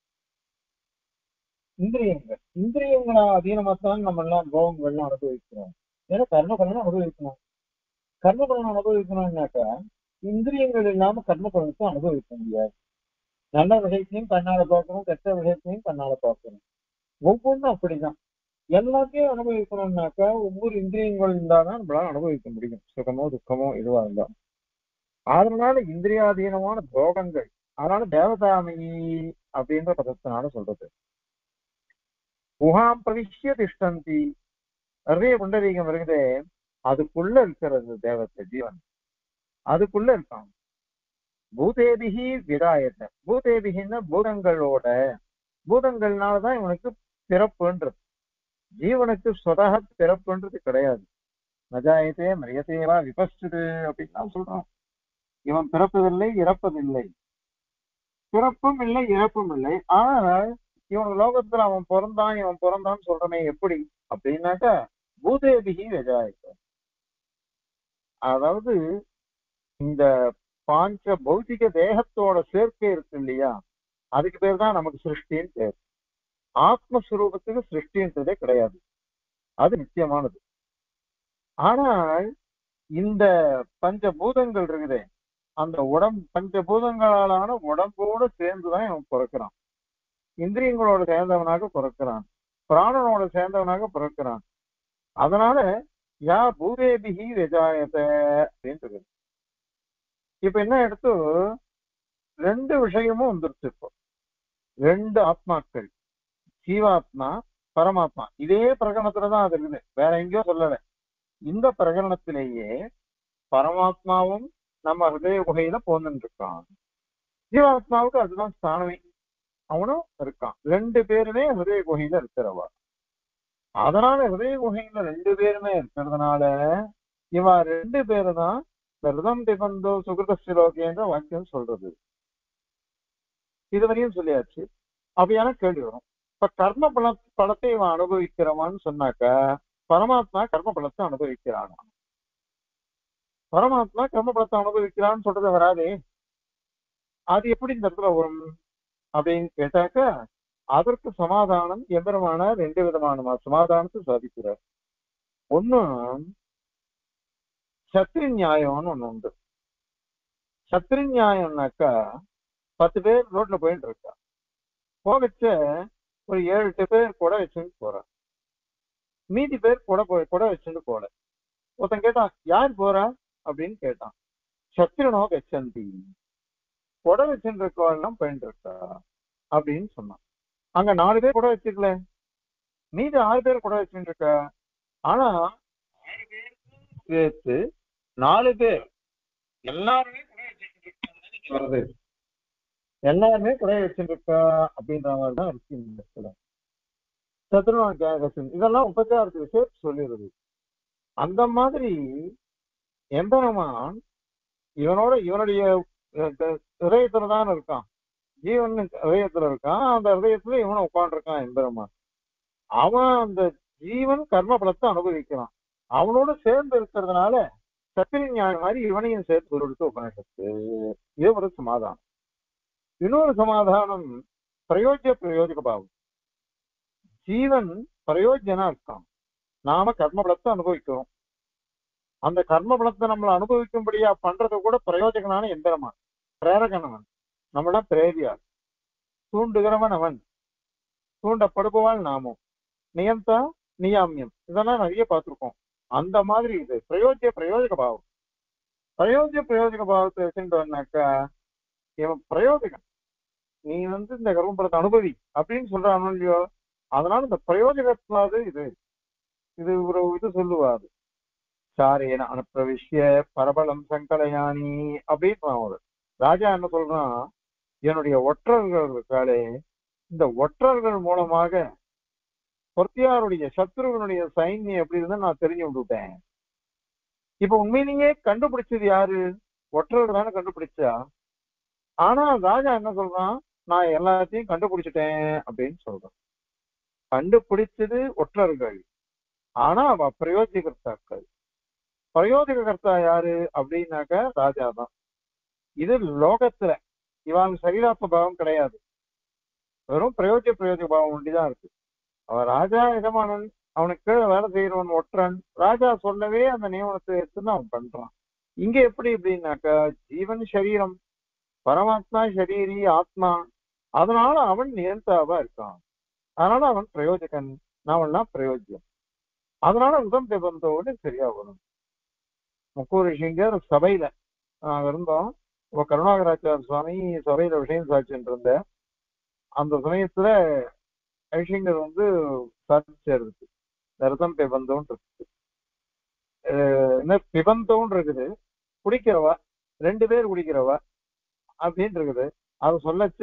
இந்திரியங்கள் இந்திரியங்களா அதீனமாத்தான் நம்ம எல்லாம் போகங்கள்லாம் அனுபவிக்கிறோம் ஏன்னா கர்ம பலனை அனுபவிக்கணும் கர்ம பலனை அனுபவிக்கணும்னாக்கா இந்திரியங்கள் இல்லாம கர்ம பலனத்தை அனுபவிக்க முடியாது நல்ல விஷயத்தையும் கண்ணால பார்க்கணும் கெட்ட விஷயத்தையும் கண்ணால பார்க்கணும் ஒவ்வொன்றும் அப்படிதான் எல்லாத்தையும் அனுபவிக்கணும்னாக்கா ஒவ்வொரு இந்திரியங்கள் இருந்தாதான் நம்மளால அனுபவிக்க முடியும் சுகமோ துக்கமோ இதுவா இருந்தா அதனால இந்திரியாதீனமான போகங்கள் அதனால தேவதாமி அப்படின்ற பதத்தினால சொல்றது குஹாம் பிரவிஷ்ய திஷ்டந்தி நிறைய புண்டரீகம் இருக்குதே அதுக்குள்ள இருக்கிறது தேவத்தை ஜீவன் அதுக்குள்ள இருக்கான் பூதேபிகி விடாயத்தை பூதேபிகின்னா பூதங்களோட பூதங்கள்னாலதான் இவனுக்கு பிறப்புன்றது ஜீவனுக்கு சொதக பிறப்புன்றது கிடையாது நஜாயத்தே மரியத்தேவா விபஸ்டுது அப்படின்னு சொல்றான் இவன் பிறப்பதில்லை இறப்பதில்லை பிறப்பும் இல்லை இறப்பும் இல்லை ஆனால் இவன் லோகத்துல அவன் பிறந்தான் இவன் பிறந்தான்னு சொல்றமே எப்படி அப்படின்னாக்கா பூதேபிகி விஜாயத்தை அதாவது இந்த பாஞ்ச பௌத்திக தேகத்தோட சேர்க்கை இருக்கு இல்லையா அதுக்கு பேர் தான் நமக்கு சிருஷ்டின்னு பேர் ஆத்மஸ்வரூபத்துக்கு சிருஷ்டின்றதே கிடையாது அது நிச்சயமானது ஆனால் இந்த பஞ்சபூதங்கள் இருக்குதே அந்த உடம்பு பஞ்சபூதங்களாலான உடம்போட சேர்ந்துதான் இவன் பிறக்கிறான் இந்திரியங்களோட சேர்ந்தவனாக பிறக்கிறான் பிராணனோட சேர்ந்தவனாக பிறக்கிறான் அதனால யா பூதேபிகி விஜாயத அப்படின்னு இருக்குது இப்ப என்ன எடுத்து ரெண்டு விஷயமும் வந்துருச்சு இப்போ ரெண்டு ஆத்மாக்கள் ஜீவாத்மா பரமாத்மா இதே பிரகரணத்துலதான் அது இருக்குது வேற எங்கேயோ சொல்லல இந்த பிரகரணத்திலேயே பரமாத்மாவும் நம்ம ஹிருதய குகையில போந்துட்டு இருக்கான் ஜீவாத்மாவுக்கு அதுதான் ஸ்தானமே அவனும் இருக்கான் ரெண்டு பேருமே ஹிருதய குகையில இருக்கிறவா அதனால ஹிருதய குகையில ரெண்டு பேருமே இருக்கிறதுனால இவா ரெண்டு பேரு தான் விரதம் திபந்தோ சுகிருதஸ்திலோகேன்ற வாக்கியம் சொல்றது இதுவரையும் சொல்லியாச்சு அப்படியான கேள்வி வரும் இப்ப கர்ம பல பலத்தை இவன் அனுபவிக்கிறவான்னு சொன்னாக்க பரமாத்மா கர்ம பலத்தை அனுபவிக்கிறானா பரமாத்மா கர்ம பலத்தை அனுபவிக்கிறான்னு சொல்றது வராதே அது எப்படி இந்த இடத்துல வரும் அப்படின்னு கேட்டாக்க அதற்கு சமாதானம் எம்பெருமான ரெண்டு விதமான சமாதானத்தை சாதிக்கிறார் ஒண்ணு சத்ரி நியாயம்னு ஒண்ணு உண்டு சத்ரி நியாயம்னாக்கா பத்து பேர் ரோட்ல போயிட்டு இருக்கா போகச்ச ஒரு ஏழு எட்டு பேர் கூட வச்சுட்டு போறான் மீதி பேர் கூட போய் கூட வச்சுட்டு போல ஒருத்தன் கேட்டான் யார் போறா அப்படின்னு கேட்டான் சத்ருனோ கச்சந்தி கொடை வச்சுட்டு இருக்கவெல்லாம் போயிட்டு இருக்கா அப்படின்னு சொன்னான் அங்க நாலு பேர் கொடை வச்சுக்கல மீதி ஆறு பேர் கொடை வச்சுட்டு இருக்கா ஆனா ஆறு பேருக்கும் சேர்த்து நாலு பேர் எல்லாருமே கொடை வச்சுட்டு இருக்காங்கன்னு இங்க வருது எல்லாருமே கொடை வச்சுட்டு இருக்கா அப்படின்ற மாதிரி தான் இருக்கு இந்த இடத்துல சத்ருநாத் இதெல்லாம் உபச்சாரத்துக்கு சேர்த்து சொல்லிடுது அந்த மாதிரி எம்பெருமான் இவனோட இவனுடைய இதயத்துல தான் இருக்கான் ஜீவன் இதயத்துல இருக்கான் அந்த இதயத்துல இவனை உட்காந்துருக்கான் எம்பெருமான் அவன் அந்த ஜீவன் கர்ம பலத்தை அனுபவிக்கிறான் அவனோட சேர்ந்து இருக்கிறதுனால சத்திரி ஞானம் மாதிரி இவனையும் சேர்த்து ஒரு எடுத்து உபநிஷத்து இது ஒரு சமாதானம் இன்னொரு சமாதானம் பிரயோஜ்ய பிரயோஜக பாவம் ஜீவன் பிரயோஜனா இருக்கான் நாம கர்ம பலத்தை அனுபவிக்கிறோம் அந்த கர்ம பலத்தை நம்மளை அனுபவிக்கும்படியா பண்றது கூட பிரயோஜகனான எந்திரமான் பிரேரகனவன் நம்மள பிரேரியார் தூண்டுகிறவன் அவன் தூண்டப்படுபவாள் நாமும் நியந்தா நியாமியம் இதெல்லாம் நிறைய பார்த்திருக்கோம் அந்த மாதிரி இது பிரயோஜ்ய பிரயோஜக பாவம் பிரயோஜ்ய பிரயோஜக பாவத்தை வச்சுட்டோம்னாக்கா இவன் பிரயோஜகன் நீ வந்து இந்த கர்மபலத்தை அனுபவி அப்படின்னு சொல்றான் இல்லையோ அதனால இந்த பிரயோஜகத்தினாது இது இது ஒரு இது சொல்லுவாரு சாரேன அனுப்பிரவிஷ்ய பரபலம் சங்கலயானி அப்படின்னு அவரு ராஜா என்ன சொல்றான் என்னுடைய ஒற்றர்கள் இருக்காளே இந்த ஒற்றர்கள் மூலமாக பொர்த்தியாருடைய சத்ருவனுடைய சைன்யம் எப்படி இருந்தா நான் தெரிஞ்சு விட்டுட்டேன் இப்ப உண்மையிலேயே கண்டுபிடிச்சது யாரு ஒற்றர்கள் தானே கண்டுபிடிச்சா ஆனா ராஜா என்ன சொல்றான் நான் எல்லாத்தையும் கண்டுபிடிச்சிட்டேன் அப்படின்னு சொல்றான் கண்டுபிடிச்சது ஒற்றர்கள் ஆனா அவ பிரயோஜகர்த்தாக்கள் பிரயோஜகர்த்தா யாரு அப்படின்னாக்க ராஜா தான் இது லோகத்துல இவன் சரீராத்ம பாவம் கிடையாது வெறும் பிரயோஜக பிரயோஜக பாவம் ஒண்டிதான் இருக்கு அவன் ராஜா எஜமானன் அவனுக்கு கீழே வேலை செய்யறவன் ஒற்றன் ராஜா சொல்லவே அந்த நியமனத்தை எடுத்துன்னு அவன் பண்றான் இங்க எப்படி எப்படின்னாக்கா ஜீவன் சரீரம் பரமாத்மா சரீரி ஆத்மா அதனால அவன் நியந்தாவா இருக்கான் அதனால அவன் பிரயோஜகன் நாமெல்லாம் பிரயோஜனம் அதனால உதம் பிபந்தோடு சரியா வரும் முக்கூர் ரிஷிங்கர் சபையில நாங்க இருந்தோம் இப்போ கருணாகராச்சார சுவாமி சபையில விஷயம் சாட்சிட்டு இருந்த அந்த சமயத்துல ஐஷிங்கர் வந்து சாட்சிச்சிருக்கு ரதம் பிபந்தோன்னு இருக்கு என்ன பிபந்தோன்னு இருக்குது குடிக்கிறவா ரெண்டு பேர் குடிக்கிறவா அப்படின்னு இருக்குது அது சொல்லச்ச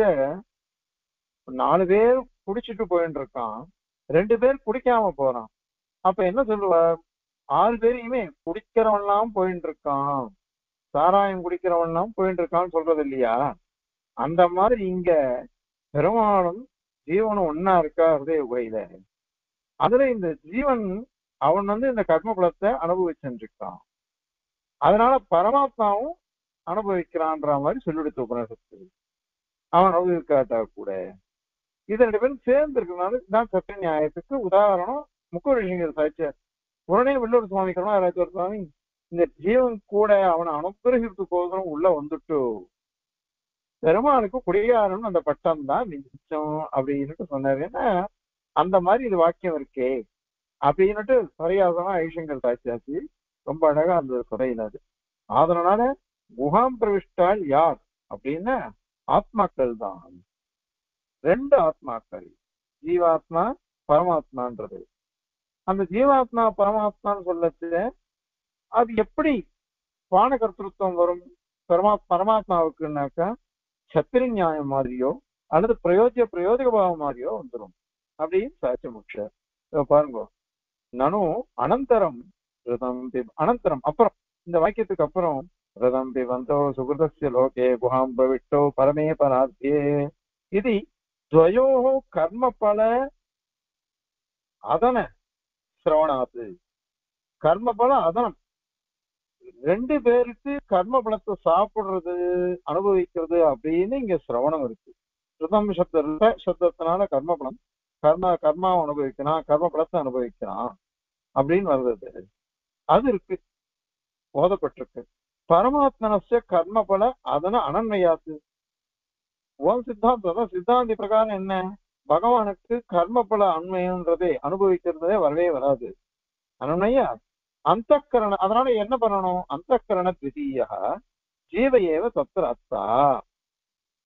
நாலு பேர் குடிச்சிட்டு போயிட்டு இருக்கான் ரெண்டு பேர் குடிக்காம போறான் அப்ப என்ன சொல்லுவார் ஆறு பேரையுமே குடிக்கிறவன்லாம் போயிட்டு இருக்கான் சாராயம் குடிக்கிறவன்லாம் போயிட்டு இருக்கான்னு சொல்றது இல்லையா அந்த மாதிரி இங்க பெருமாளும் ஜீவனும் ஒன்னா இருக்கா ஹிருதய உகையில அதுல இந்த ஜீவன் அவன் வந்து இந்த கர்ம பலத்தை அனுபவிச்சுட்டு இருக்கான் அதனால பரமாத்மாவும் அனுபவிக்கிறான்ற மாதிரி சொல்லிடுத்து உபநிஷத்து அவன் அனுபவிக்காட்டா கூட இது ரெண்டு பேரும் சேர்ந்து இருக்கனால தான் சத்திய நியாயத்துக்கு உதாரணம் முக்கூரிஷிங்கர் சாட்சியார் உடனே வெள்ளூர் சுவாமி கருணாராஜர் சுவாமி இந்த ஜீவன் கூட அவனை அனுகிரகித்துக்கோசரம் உள்ள வந்துட்டு பெருமானுக்கு குடியாரன் அந்த பட்டம் தான் மிச்சம் அப்படின்னுட்டு சொன்னாரு ஏன்னா அந்த மாதிரி இது வாக்கியம் இருக்கே அப்படின்னுட்டு சரியாசமா ஐஷங்கர் சாட்சியாச்சு ரொம்ப அழகா அந்த குறையில அது அதனால குகாம் பிரவிஷ்டால் யார் அப்படின்னா ஆத்மாக்கள் தான் ரெண்டு ஆத்மாக்கள் ஜீவாத்மா பரமாத்மான்றது அந்த ஜீவாத்மா பரமாத்மான்னு சொல்லச்சு அது எப்படி பான கர்த்தத்துவம் வரும் பரமா பரமாத்மாவுக்குனாக்கா சத்திரி நியாயம் மாதிரியோ அல்லது பிரயோஜ பிரயோஜக பாவம் மாதிரியோ வந்துடும் அப்படின்னு சாட்சி முக்ஷ பாருங்க நனு அனந்தரம் ரிதம் அனந்தரம் அப்புறம் இந்த வாக்கியத்துக்கு அப்புறம் ரிதம் பிபந்தோ சுகிருதஸ்ய லோகே குஹாம் பிரவிட்டோ பரமே பராத்தியே இது துவயோ கர்மபல அதன சிரவணாத்து கர்மபல அதனம் ரெண்டு பேருக்கு கர்ம பலத்தை சாப்பிடுறது அனுபவிக்கிறது அப்படின்னு இங்க சிரவணம் இருக்கு ரிதம் சப்த சப்தத்தினால கர்மபலம் கர்ம கர்மாவை அனுபவிக்கிறான் கர்ம பலத்தை அனுபவிக்கிறான் அப்படின்னு வருது அது இருக்கு போதப்பட்டிருக்கு பரமாத்மனஸ்ய கர்ம பல அதன அனன்மையாத்து ஓம் சித்தாந்தம் சித்தாந்தி பிரகாரம் என்ன பகவானுக்கு கர்ம பல அண்மைன்றதே அனுபவிக்கிறதே வரவே வராது அனன்மையா அந்த கரண அதனால என்ன பண்ணணும் அந்த கரண திதீய ஜீவ ஏவ தத்திர அத்தா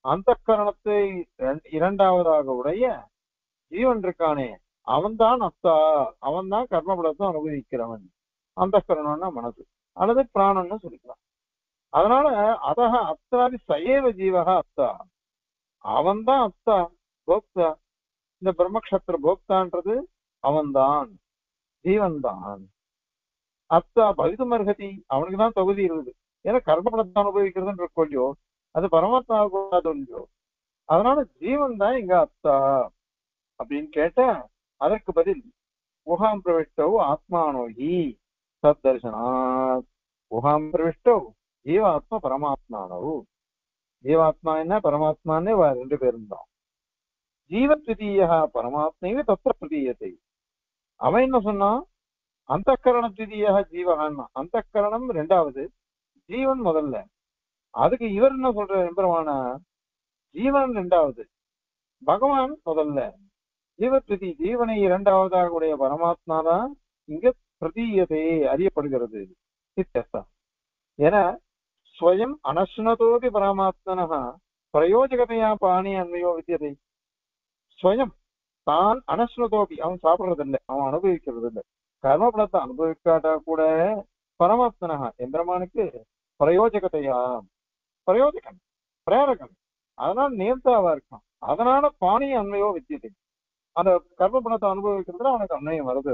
அந்த கரணத்தை இரண்டாவதாக உடைய ஜீவன் இருக்கானே அவன்தான் அத்தா அவன்தான் கர்மபலத்தை அனுபவிக்கிறவன் அந்த கரணம்னா மனசு அல்லது பிராணம்னு சொல்லிக்கலாம் அதனால அதக அத்தாதி சயேவ ஜீவக அத்தா அவன்தான் அத்தா போக்தா இந்த பிரம்மக்ஷத்திர போக்தான்றது அவன்தான் ஜீவன் தான் அத்தா பவிதமர்ஹதி அவனுக்கு தான் தகுதி இருக்குது ஏன்னா கர்மபலத்தை அனுபவிக்கிறதுன்ற கொள்ளியோ அது பரமாத்மா கூடாது இல்லையோ அதனால ஜீவன் தான் இங்க அத்தா அப்படின்னு கேட்டா அதற்கு பதில் குஹாம் பிரவிஷ்டவு ஆத்மானோகி சத் தர்சனாத் குஹாம் பிரவிஷ்டவு ஜீவாத்மா பரமாத்மானவு ஜீவாத்மா என்ன பரமாத்மானே வா ரெண்டு பேரும் தான் ஜீவத்விதீய பரமாத்மைவே தத்திர பிரதீயத்தை அவன் என்ன சொன்னான் அந்த கரண திதீய ஜீவகான்னா அந்த கரணம் ரெண்டாவது ஜீவன் முதல்ல அதுக்கு இவர் என்ன சொல்ற எம்பெருமான ஜீவன் ரெண்டாவது பகவான் முதல்ல ஜீவத்விதி ஜீவனை இரண்டாவதாக உடைய பரமாத்மா தான் இங்க பிரதீயத்தை அறியப்படுகிறது இத்தியர்த்தம் ஏன்னா ஸ்வயம் அனஸ்னதோபி பரமாத்மனः பிரயோஜகதையா பாணி அன்மையோ வித்தியதை ஸ்வயம் தான் அனஸ்னதோபி அவன் சாப்பிடுறது இல்லை அவன் அனுபவிக்கிறது இல்லை கர்மபலத்தை அனுபவிக்காட்டா கூட பரமாத்மனஹா எந்திரமானுக்கு பிரயோஜகத்தையா பிரயோஜகம் பிரேரகம் அதனால நேர்த்தாவா இருக்கான் அதனால பாணி அன்மையோ வித்தியதை அந்த கர்மபலத்தை அனுபவிக்கிறதுல அவனுக்கு அன்மையம் வருது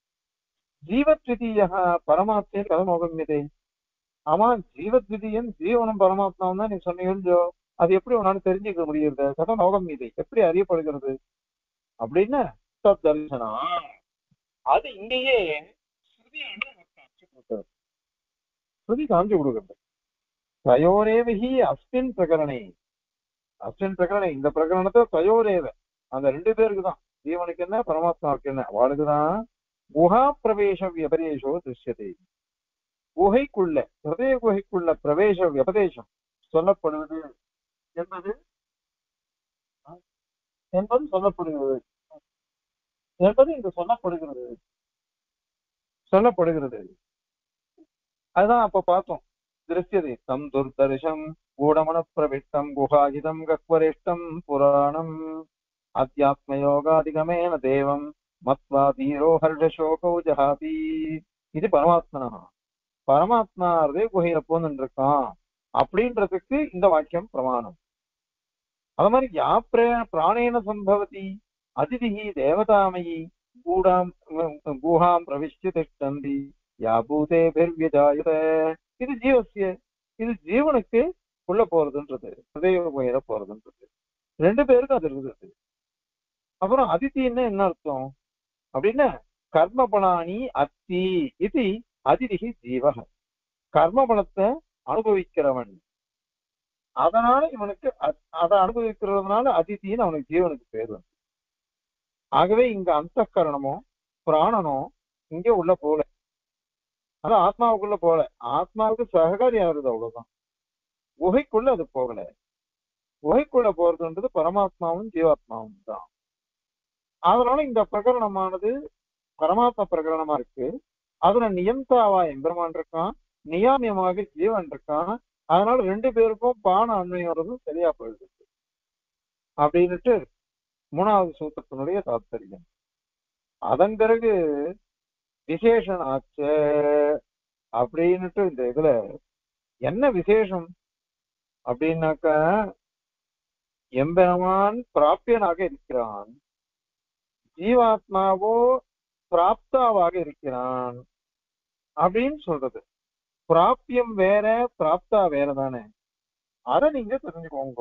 ஜீவத்விதீய பரமாத்மே கதமோகமியதை ஆமா ஜீவத்விதியன் ஜீவனும் பரமாத்மாவும் தான் நீ சொன்னீங்களோ அது எப்படி உன்னால தெரிஞ்சுக்க முடியுது கதம் நோகம் மீது எப்படி அறியப்படுகிறது அப்படின்னு தத் தரிசனா அது இங்கேயே ஸ்ருதியானது நமக்கு காமிச்சு கொடுக்கிறது. ஸ்ருதி காமிச்சு கொடுக்கிறது தயோரேவஹி அஸ்மின் பிரகரணே அஸ்மின் பிரகரணே இந்த பிரகரணத்தை தயோரேவ அந்த ரெண்டு பேருக்கு தான் ஜீவனுக்கு என்ன பரமாத்மாவுக்கு என்ன அவளுக்கு தான் குஹா பிரவேச விபரேஷோ திருஷ்யத்தை குகைக்குள்ள ஹிருதய குகைக்குள்ள பிரவேச விபதேசம் சொல்லப்படுவது என்பது என்பது சொல்லப்படுகிறது என்பது இங்கு சொல்லப்படுகிறது சொல்லப்படுகிறது அதுதான் அப்ப பார்த்தோம் திருஷ்யதை தம் துர்தர்ஷம் கூடமன பிரவிஷ்டம் குஹாகிதம் கக்வரிஷ்டம் புராணம் அத்தியாத்மயோகாதிகமேன தேவம் மத்வா தீரோ ஹர்ஷசோகௌ ஜஹாபி இது பரமாத்மனா பரமாத்மா ஹிருதய குகையில போந்துட்டு இருக்கான் அப்படின்றதுக்கு இந்த வாக்கியம் பிரமாணம் அது மாதிரி யா பிரே பிராணேன சம்பவதி அதிதிஹி தேவதாமயி கூடாம் கூஹாம் பிரவிஷ்ய திஷ்டந்தி யா பூதே பெர்வியஜாயுத இது ஜீவசிய இது ஜீவனுக்கு உள்ள போறதுன்றது ஹிருதய குகையில போறதுன்றது ரெண்டு பேருக்கும் அது இருக்குது அப்புறம் அதித்தின்னா என்ன அர்த்தம் அப்படின்னா கர்மபலானி அத்தி இது அதிதிகி ஜீவக கர்மபலத்தை அனுபவிக்கிறவன் அதனால இவனுக்கு அ- அதை அனுபவிக்கிறதுனால அதித்தின்னு அவனுக்கு ஜீவனுக்கு பேர் வந்து ஆகவே இங்க அந்த கரணமோ பிராணனோ இங்க உள்ள போல அது ஆத்மாவுக்குள்ள போல ஆத்மாவுக்கு சககாரி ஆகுறது அவ்வளவுதான் குகைக்குள்ள அது போகல குகைக்குள்ள போறதுன்றது பரமாத்மாவும் ஜீவாத்மாவும் தான் அதனால இந்த பிரகரணமானது பரமாத்மா பிரகரணமா இருக்கு அதுல நியந்தாவா எம்பெருமான் இருக்கான் நியாமியமாக ஜீவன் இருக்கான் அதனால ரெண்டு பேருக்கும் பான அண்மையும் வர்றதும் சரியா போயிடுது அப்படின்னுட்டு மூணாவது சூத்திரத்தினுடைய தாத்பரியம் அதன் பிறகு விசேஷன் ஆச்சு அப்படின்னுட்டு இந்த இதுல என்ன விசேஷம் அப்படின்னாக்கா எம்பெருமான் பிராப்பியனாக இருக்கிறான் ஜீவாத்மாவோ பிராப்தாவாக இருக்கிறான் அப்படின்னு சொல்றது பிராப்பியம் வேற பிராப்தா வேற தானே அதை நீங்க தெரிஞ்சுக்கோங்க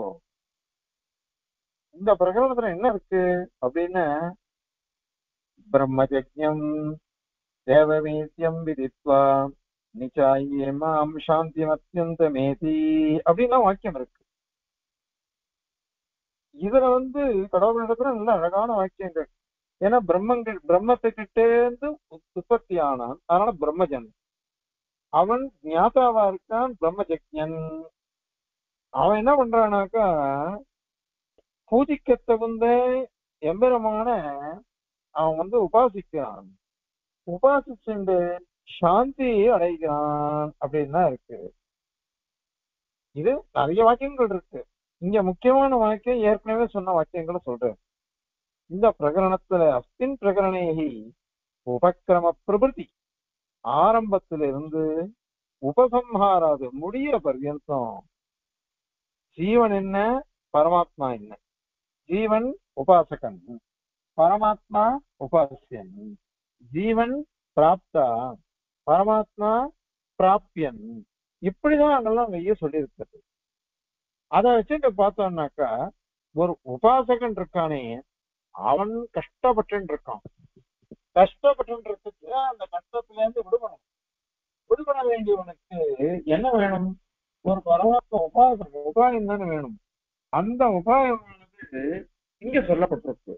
இந்த பிரகரணத்துல என்ன இருக்கு அப்படின்னு பிரம்மஜக்ஞம் தேவவீத்தியம் விதித்வா நிச்சாயே மாம் சாந்தியம் அத்தியந்தமேதி அப்படின்னா வாக்கியம் இருக்கு இதுல வந்து கடவுளிடத்துல நல்ல அழகான வாக்கியங்கள் ஏன்னா பிரம்மங்கள் பிரம்மத்துக்கிட்டே இருந்து உத்- உற்பத்தி ஆனான் அதனால பிரம்மஜன் அவன் ஞாதாவா இருக்கான் பிரம்மஜக்ஞன் அவன் என்ன பண்றானாக்கா பூஜிக்க தகுந்த எம்பெருமான அவன் வந்து உபாசிக்கிறான் உபாசிச்சுண்டு சாந்தியை அடைகிறான் அப்படின்னு தான் இருக்கு இது நிறைய வாக்கியங்கள் இருக்கு இங்க முக்கியமான வாக்கியம் ஏற்கனவே சொன்ன வாக்கியங்களை சொல்றேன் இந்த பிரகரணத்துல அஸ்தின் பிரகரணேகி உபக்கிரம பிரபுதி ஆரம்பத்திலிருந்து உபசம்ஹாராது முடியிற பர்யந்தம் ஜீவன் என்ன பரமாத்மா என்ன ஜீவன் உபாசகன் பரமாத்மா உபாசியன் ஜீவன் பிராப்தா பரமாத்மா பிராப்யன் இப்படிதான் அங்கெல்லாம் வெய்ய சொல்லியிருக்கிறது அதை வச்சுட்டு பார்த்தோம்னாக்கா ஒரு உபாசகன் இருக்கானே அவன் கஷ்டப்பட்டு இருக்கான் கஷ்டப்பட்டு இருக்கிறதுக்கு அந்த கஷ்டத்துல இருந்து விடுபடணும் விடுபட வேண்டியவனுக்கு என்ன வேணும் ஒரு பரமாத்ம உபாசகம் உபாயம் தானே வேணும் அந்த உபாயமானது இங்க சொல்லப்பட்டிருக்கு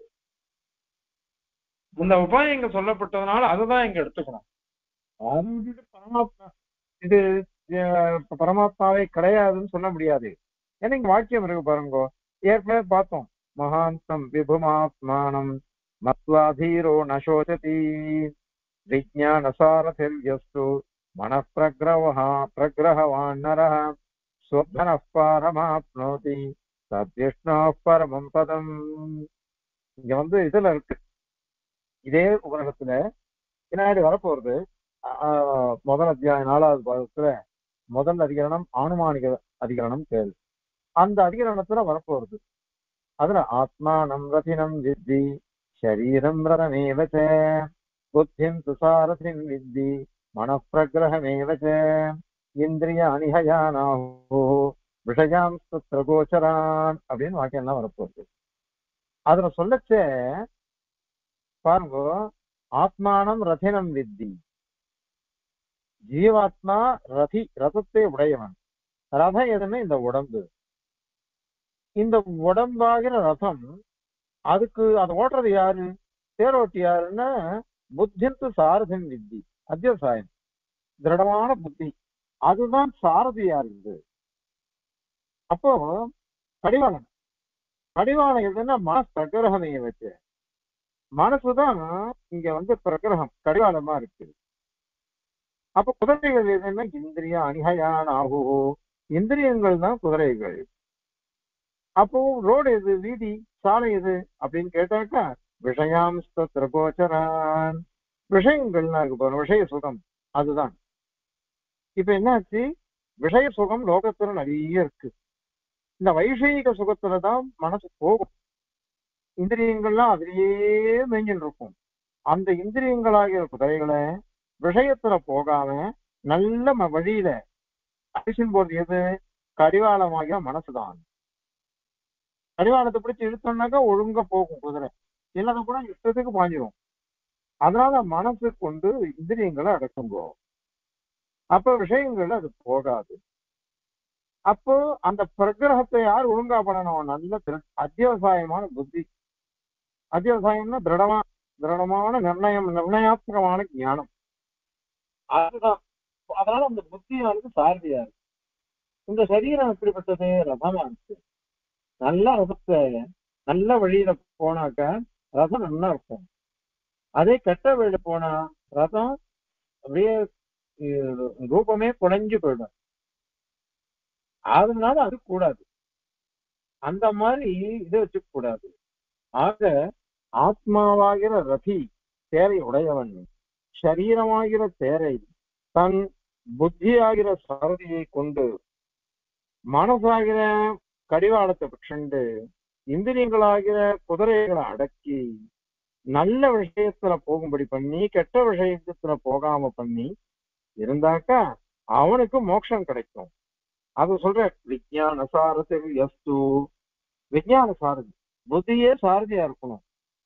இந்த உபாயம் இங்க சொல்லப்பட்டதுனால அதுதான் இங்க எடுத்துக்கணும் அது விட்டுட்டு பரமாத்மா இது அஹ், பரமாத்மாவே கிடையாதுன்னு சொல்ல முடியாது ஏன்னா இங்க வாக்கியம் இருக்கு பாருங்க ஏற்கனவே பார்த்தோம் மகாந்தம் விபுமாத்மானம் மத்வாதீரோ நசோச்சதி விஜானசாரதிர்யஸ்து மனப்பிரகிரவஹா பிரகிரகவான் நரः ஸ்வப்னः பாரமாப்னோதி தத்விஷ்ணோ பரமம் பதம் இங்க வந்து இதுல இருக்கு இதே உலகத்துல பின்னாடி வரப்போறது ஆஹ், முதல் அத்தியாயம் நாலாவது பாகத்துல முதல் அதிகரணம் ஆனுமானிக அதிகரணம் கேள்வி அந்த அதிகரணத்துல வரப்போறது அதுல ஆத்மானம் ரதினம் வித்தி சரீரம் ரதமேவ ச புத்திம் துசாரதிம் வித்தி மனப்பிரகிரகமேவ ச இந்திரிய அணிஹயானாஹோ விஷயாம் சுத்திர கோச்சரான் அப்படின்னு வாக்கியம் தான் வரப்போகுது அதுல சொல்லச்சே பாருங்க ஆத்மானம் ரதினம் வித்தி ஜீவாத்மா ரதி ரதத்தை உடையவன் ரதம் எதுன்னு இந்த உடம்பு இந்த உடம்பாகிற ரதம் அதுக்கு அதை ஓட்டுறது யாரு தேரோட்டி யாருன்னா புத்திந்து சாரதின் வித்தி அத்தியவசாயம் திருடமான புத்தி அதுதான் சாரதியா இருக்குது அப்போ கடிவாளம் கடிவாளம் எதுன்னா மனசு பிரகிரகமே வச்சு மனசுதான் இங்க வந்து பிரகிரகம் கடிவாளமா இருக்கு அப்ப குதிரைகள் எதுன்னா இந்திரிய அணிகையான் ஆகு இந்திரியங்கள் தான் குதிரைகள் அப்போ ரோடு எது வீதி சாலை எது அப்படின்னு கேட்டாக்கா விஷயாம் திரகோச்சரான் விஷயங்கள்லாம் இருக்கு பாருங்க விஷய சுகம் அதுதான் இப்ப என்னாச்சு விஷய சுகம் லோகத்துல நிறைய இருக்கு இந்த வைஷயிக சுகத்துலதான் மனசு போகும் இந்திரியங்கள்லாம் அதிலேயே மேஞ்சின்னு இருக்கும் அந்த இந்திரியங்களாகிய குதிரைகளை விஷயத்துல போகாம நல்ல ம- வழியில அடிஷன் போறது எது கடிவாளமாகிய மனசுதான் கடிவாளத்தை பிடிச்சு இழுத்தோம்னாக்கா ஒழுங்கா போகும் குதிரை இல்லதை கூட இஷ்டத்துக்கு பாஞ்சிரும் அதனால மனசு கொண்டு இந்திரியங்களை அடக்குங்கோ அப்ப விஷயங்கள் அது போகாது அப்போ அந்த பிரகிரகத்தை யார் ஒழுங்கா பண்ணணும் நல்ல திரு- அத்தியவசாயமான புத்தி அத்தியவசாயம்னா திருடமா திருடமான நிர்ணயம் நிர்ணயாத்மகமான ஞானம் அதுதான் அதனால அந்த புத்தியானது சாரதியா இருக்கு இந்த சரீரம் எப்படிப்பட்டது ரதமா இருக்கு நல்ல ரதத்தை நல்ல வழியில போனாக்க ரதம் நல்லா இருக்கும் அதே கெட்ட வழியில போனா ரதம் அப்படியே அஹ், ரூபமே குறைஞ்சு போயிடும் அதனால அது கூடாது அந்த மாதிரி இதை வச்சுக்க கூடாது ஆக ஆத்மாவாகிற ரதி தேரை உடையவன் சரீரமாகிற தேரை தன் புத்தியாகிற சாரதியை கொண்டு மனசாகிற கடிவாளத்தை பிடிச்சுண்டு இந்திரியங்களாகிற குதிரைகளை அடக்கி நல்ல விஷயத்துல போகும்படி பண்ணி கெட்ட விஷயத்துல போகாம பண்ணி இருந்தாக்கா அவனுக்கு மோட்சம் கிடைக்கும் அது சொல்ற விஜயான சாரதி எஸ்து விஜயான சாரதி புத்தியே சாரதியா இருக்கணும்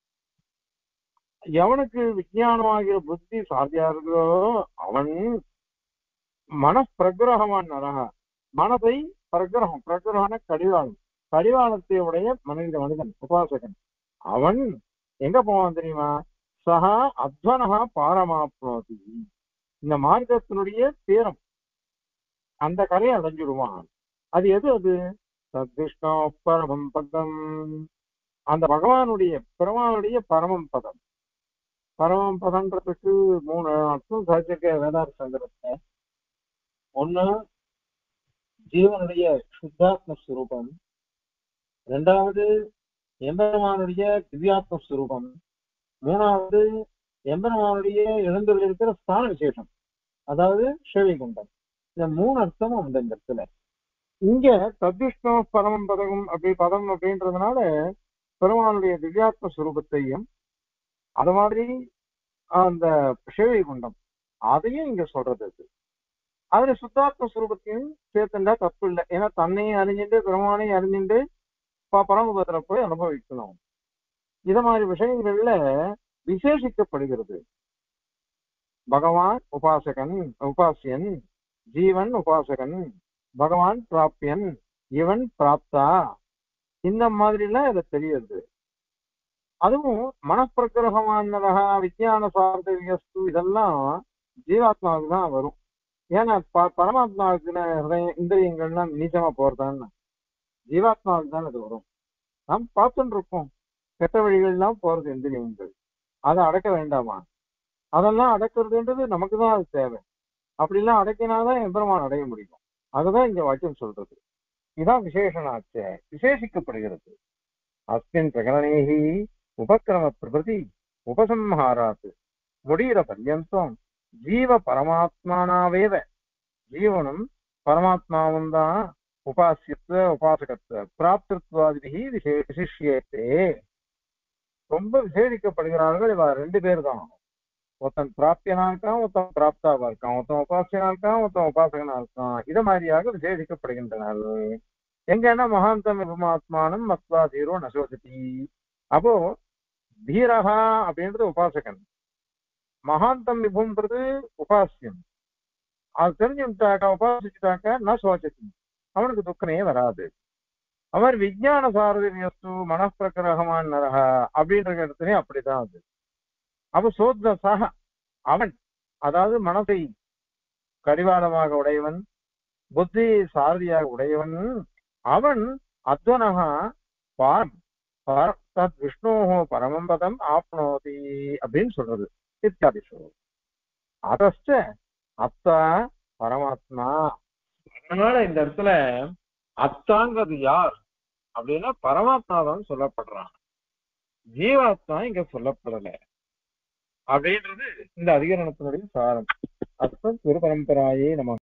எவனுக்கு விஜயானமாகிற புத்தி சாரதியா இருக்கிறோ அவன் மனப்பிரகிரகமான நரக மனதை பிரகிரகம் பிரகிரகன கடிவாளம் கடிவாளத்தை உடைய மனித மனிதன் உபாசகன் அவன் எங்க போவான் தெரியுமா சகா அத்வனகா பாரமாப்னோதி இந்த மார்க்கத்தினுடைய தீரம் அந்த கரையை அடைஞ்சிடுவான் அது எது அது சத்விஷ்ணோ பரமம் பதம் அந்த பகவானுடைய பெருமானுடைய பரமம் பதம் பரமம் பதம்ன்றதுக்கு மூணு அர்த்தம் சாதிச்சிருக்க வேதாந்த சங்கரத்தை ஒண்ணு ஜீவனுடைய சுத்தாத்ம ஸ்வரூபம் ரெண்டாவது எம்பெருமானுடைய திவ்யாத்ம ஸ்வரூபம் மூணாவது எம்பெருமானுடைய எழுந்தொழில் இருக்கிற ஸ்தான விசேஷம் அதாவது ஸ்ரீவைகுண்டம் இந்த மூணு அர்த்தமும் உண்டு இந்த இடத்துல இங்க தத்விஷ்ணு பரமம் பதகம் அப்படி பதம் அப்படின்றதுனால பெருமானுடைய திவ்யாத்ம ஸ்வரூபத்தையும் அது மாதிரி அந்த ஸ்ரீவைகுண்டம் அதையும் இங்க சொல்றது இது அதுல சுத்தாத்ம ஸ்வரூபத்தையும் சேர்த்துண்டா தப்பு இல்லை ஏன்னா தன்னையும் அறிஞ்சுட்டு பெருமானையும் அறிஞ்சுட்டு ப- பரமபதத்துல போய் அனுபவிக்கணும் இத மாதிரி விஷயங்கள்ல விசேஷிக்கப்படுகிறது பகவான் உபாசகன் உபாசியன் ஜீவன் உபாசகன் பகவான் பிராப்பியன் இவன் பிராப்தா இந்த மாதிரி எல்லாம் இதுல தெரியுது அதுவும் மனப்பிரகிரகமானதா விஞ்ஞான சார்த்தவியஸ்து இதெல்லாம் ஜீவாத்மாவுக்கு தான் வரும் ஏன்னா ப- பரமாத்மாவுக்கு ஹிருதயம் இந்திரியங்கள்லாம் நீச்சமா போறதான்னு ஜீவாத்மாவுக்கு தான் அது வரும் நாம் பார்த்துட்டு இருக்கோம் கெட்ட வழிகள்லாம் போறது இந்திரியங்கள் அதை அடக்க வேண்டாமா அதெல்லாம் அடக்கிறதுன்றது நமக்கு தான் அது தேவை அப்படிலாம் அடக்கினாதான் எம்பெருமான் அடைய முடியும் அதுதான் இங்க வாக்கியம் சொல்றது இதான் விசேஷனாச்ச விசேஷிக்கப்படுகிறது அஸ்மின் பிரகரணேகி உபக்கிரம பிரபதி உபசம்ஹாராத் முடிகிற பர்யந்தம் ஜீவ பரமாத்மானாவேவ ஜீவனும் பரமாத்மாவும் தான் உபாசியத்துவ உபாசகத்துவ பிராப்திருத்வாதிபிகி விசே விசிஷ்யத்தே ரொம்ப விசேஷிக்கப்படுகிறார்கள் இவ ரெண்டு பேர் தான் ஒருத்தன் பிராப்தியனா இருக்கான் ஒருத்தன் பிராப்தாவா இருக்கான் ஒருத்தன் உபாசியனா இருக்கான் ஒருத்தன் உபாசகனா இருக்கான் இது மாதிரியாக விசேஷிக்கப்படுகின்றனர் எங்கன்னா மகாந்தம் விபமாத்மானம் மத்வா தீரோ நசோசதி அப்போ தீரகா அப்படின்றது உபாசகன் மகாந்தம் விபுன்றது உபாசியம் அது தெரிஞ்சுட்டாக்கா உபாசிச்சுட்டாக்கா ந சோச்சதி அவனுக்கு துக்கமே வராது அவர் விஞ்ஞான சாரதியஸ்து மனப்பிரகிரகமான நரகா அப்படின்ற இடத்துலயும் அப்படிதான் அது அப்ப சோத்ன சக அவன் அதாவது மனதை கடிவாளமாக உடையவன் புத்தி சாரதியாக உடையவன் அவன் அத்வனகா பாரம் பர- தத் விஷ்ணோஹோ பரமம் பதம் ஆப்னோதி அப்படின்னு சொல்றது இத்தியாதி சொல்றது அதஸ்ட அத்தா பரமாத்மா அதனால இந்த இடத்துல அத்தாங்கிறது யார் அப்படின்னா பரமாத்மா தான் சொல்லப்படுறான் ஜீவாத்மா இங்க சொல்லப்படல அப்படின்றது இந்த அதிகரணத்தினுடைய சாரம் அர்த்தம் குரு பரம்பராயே நம்ம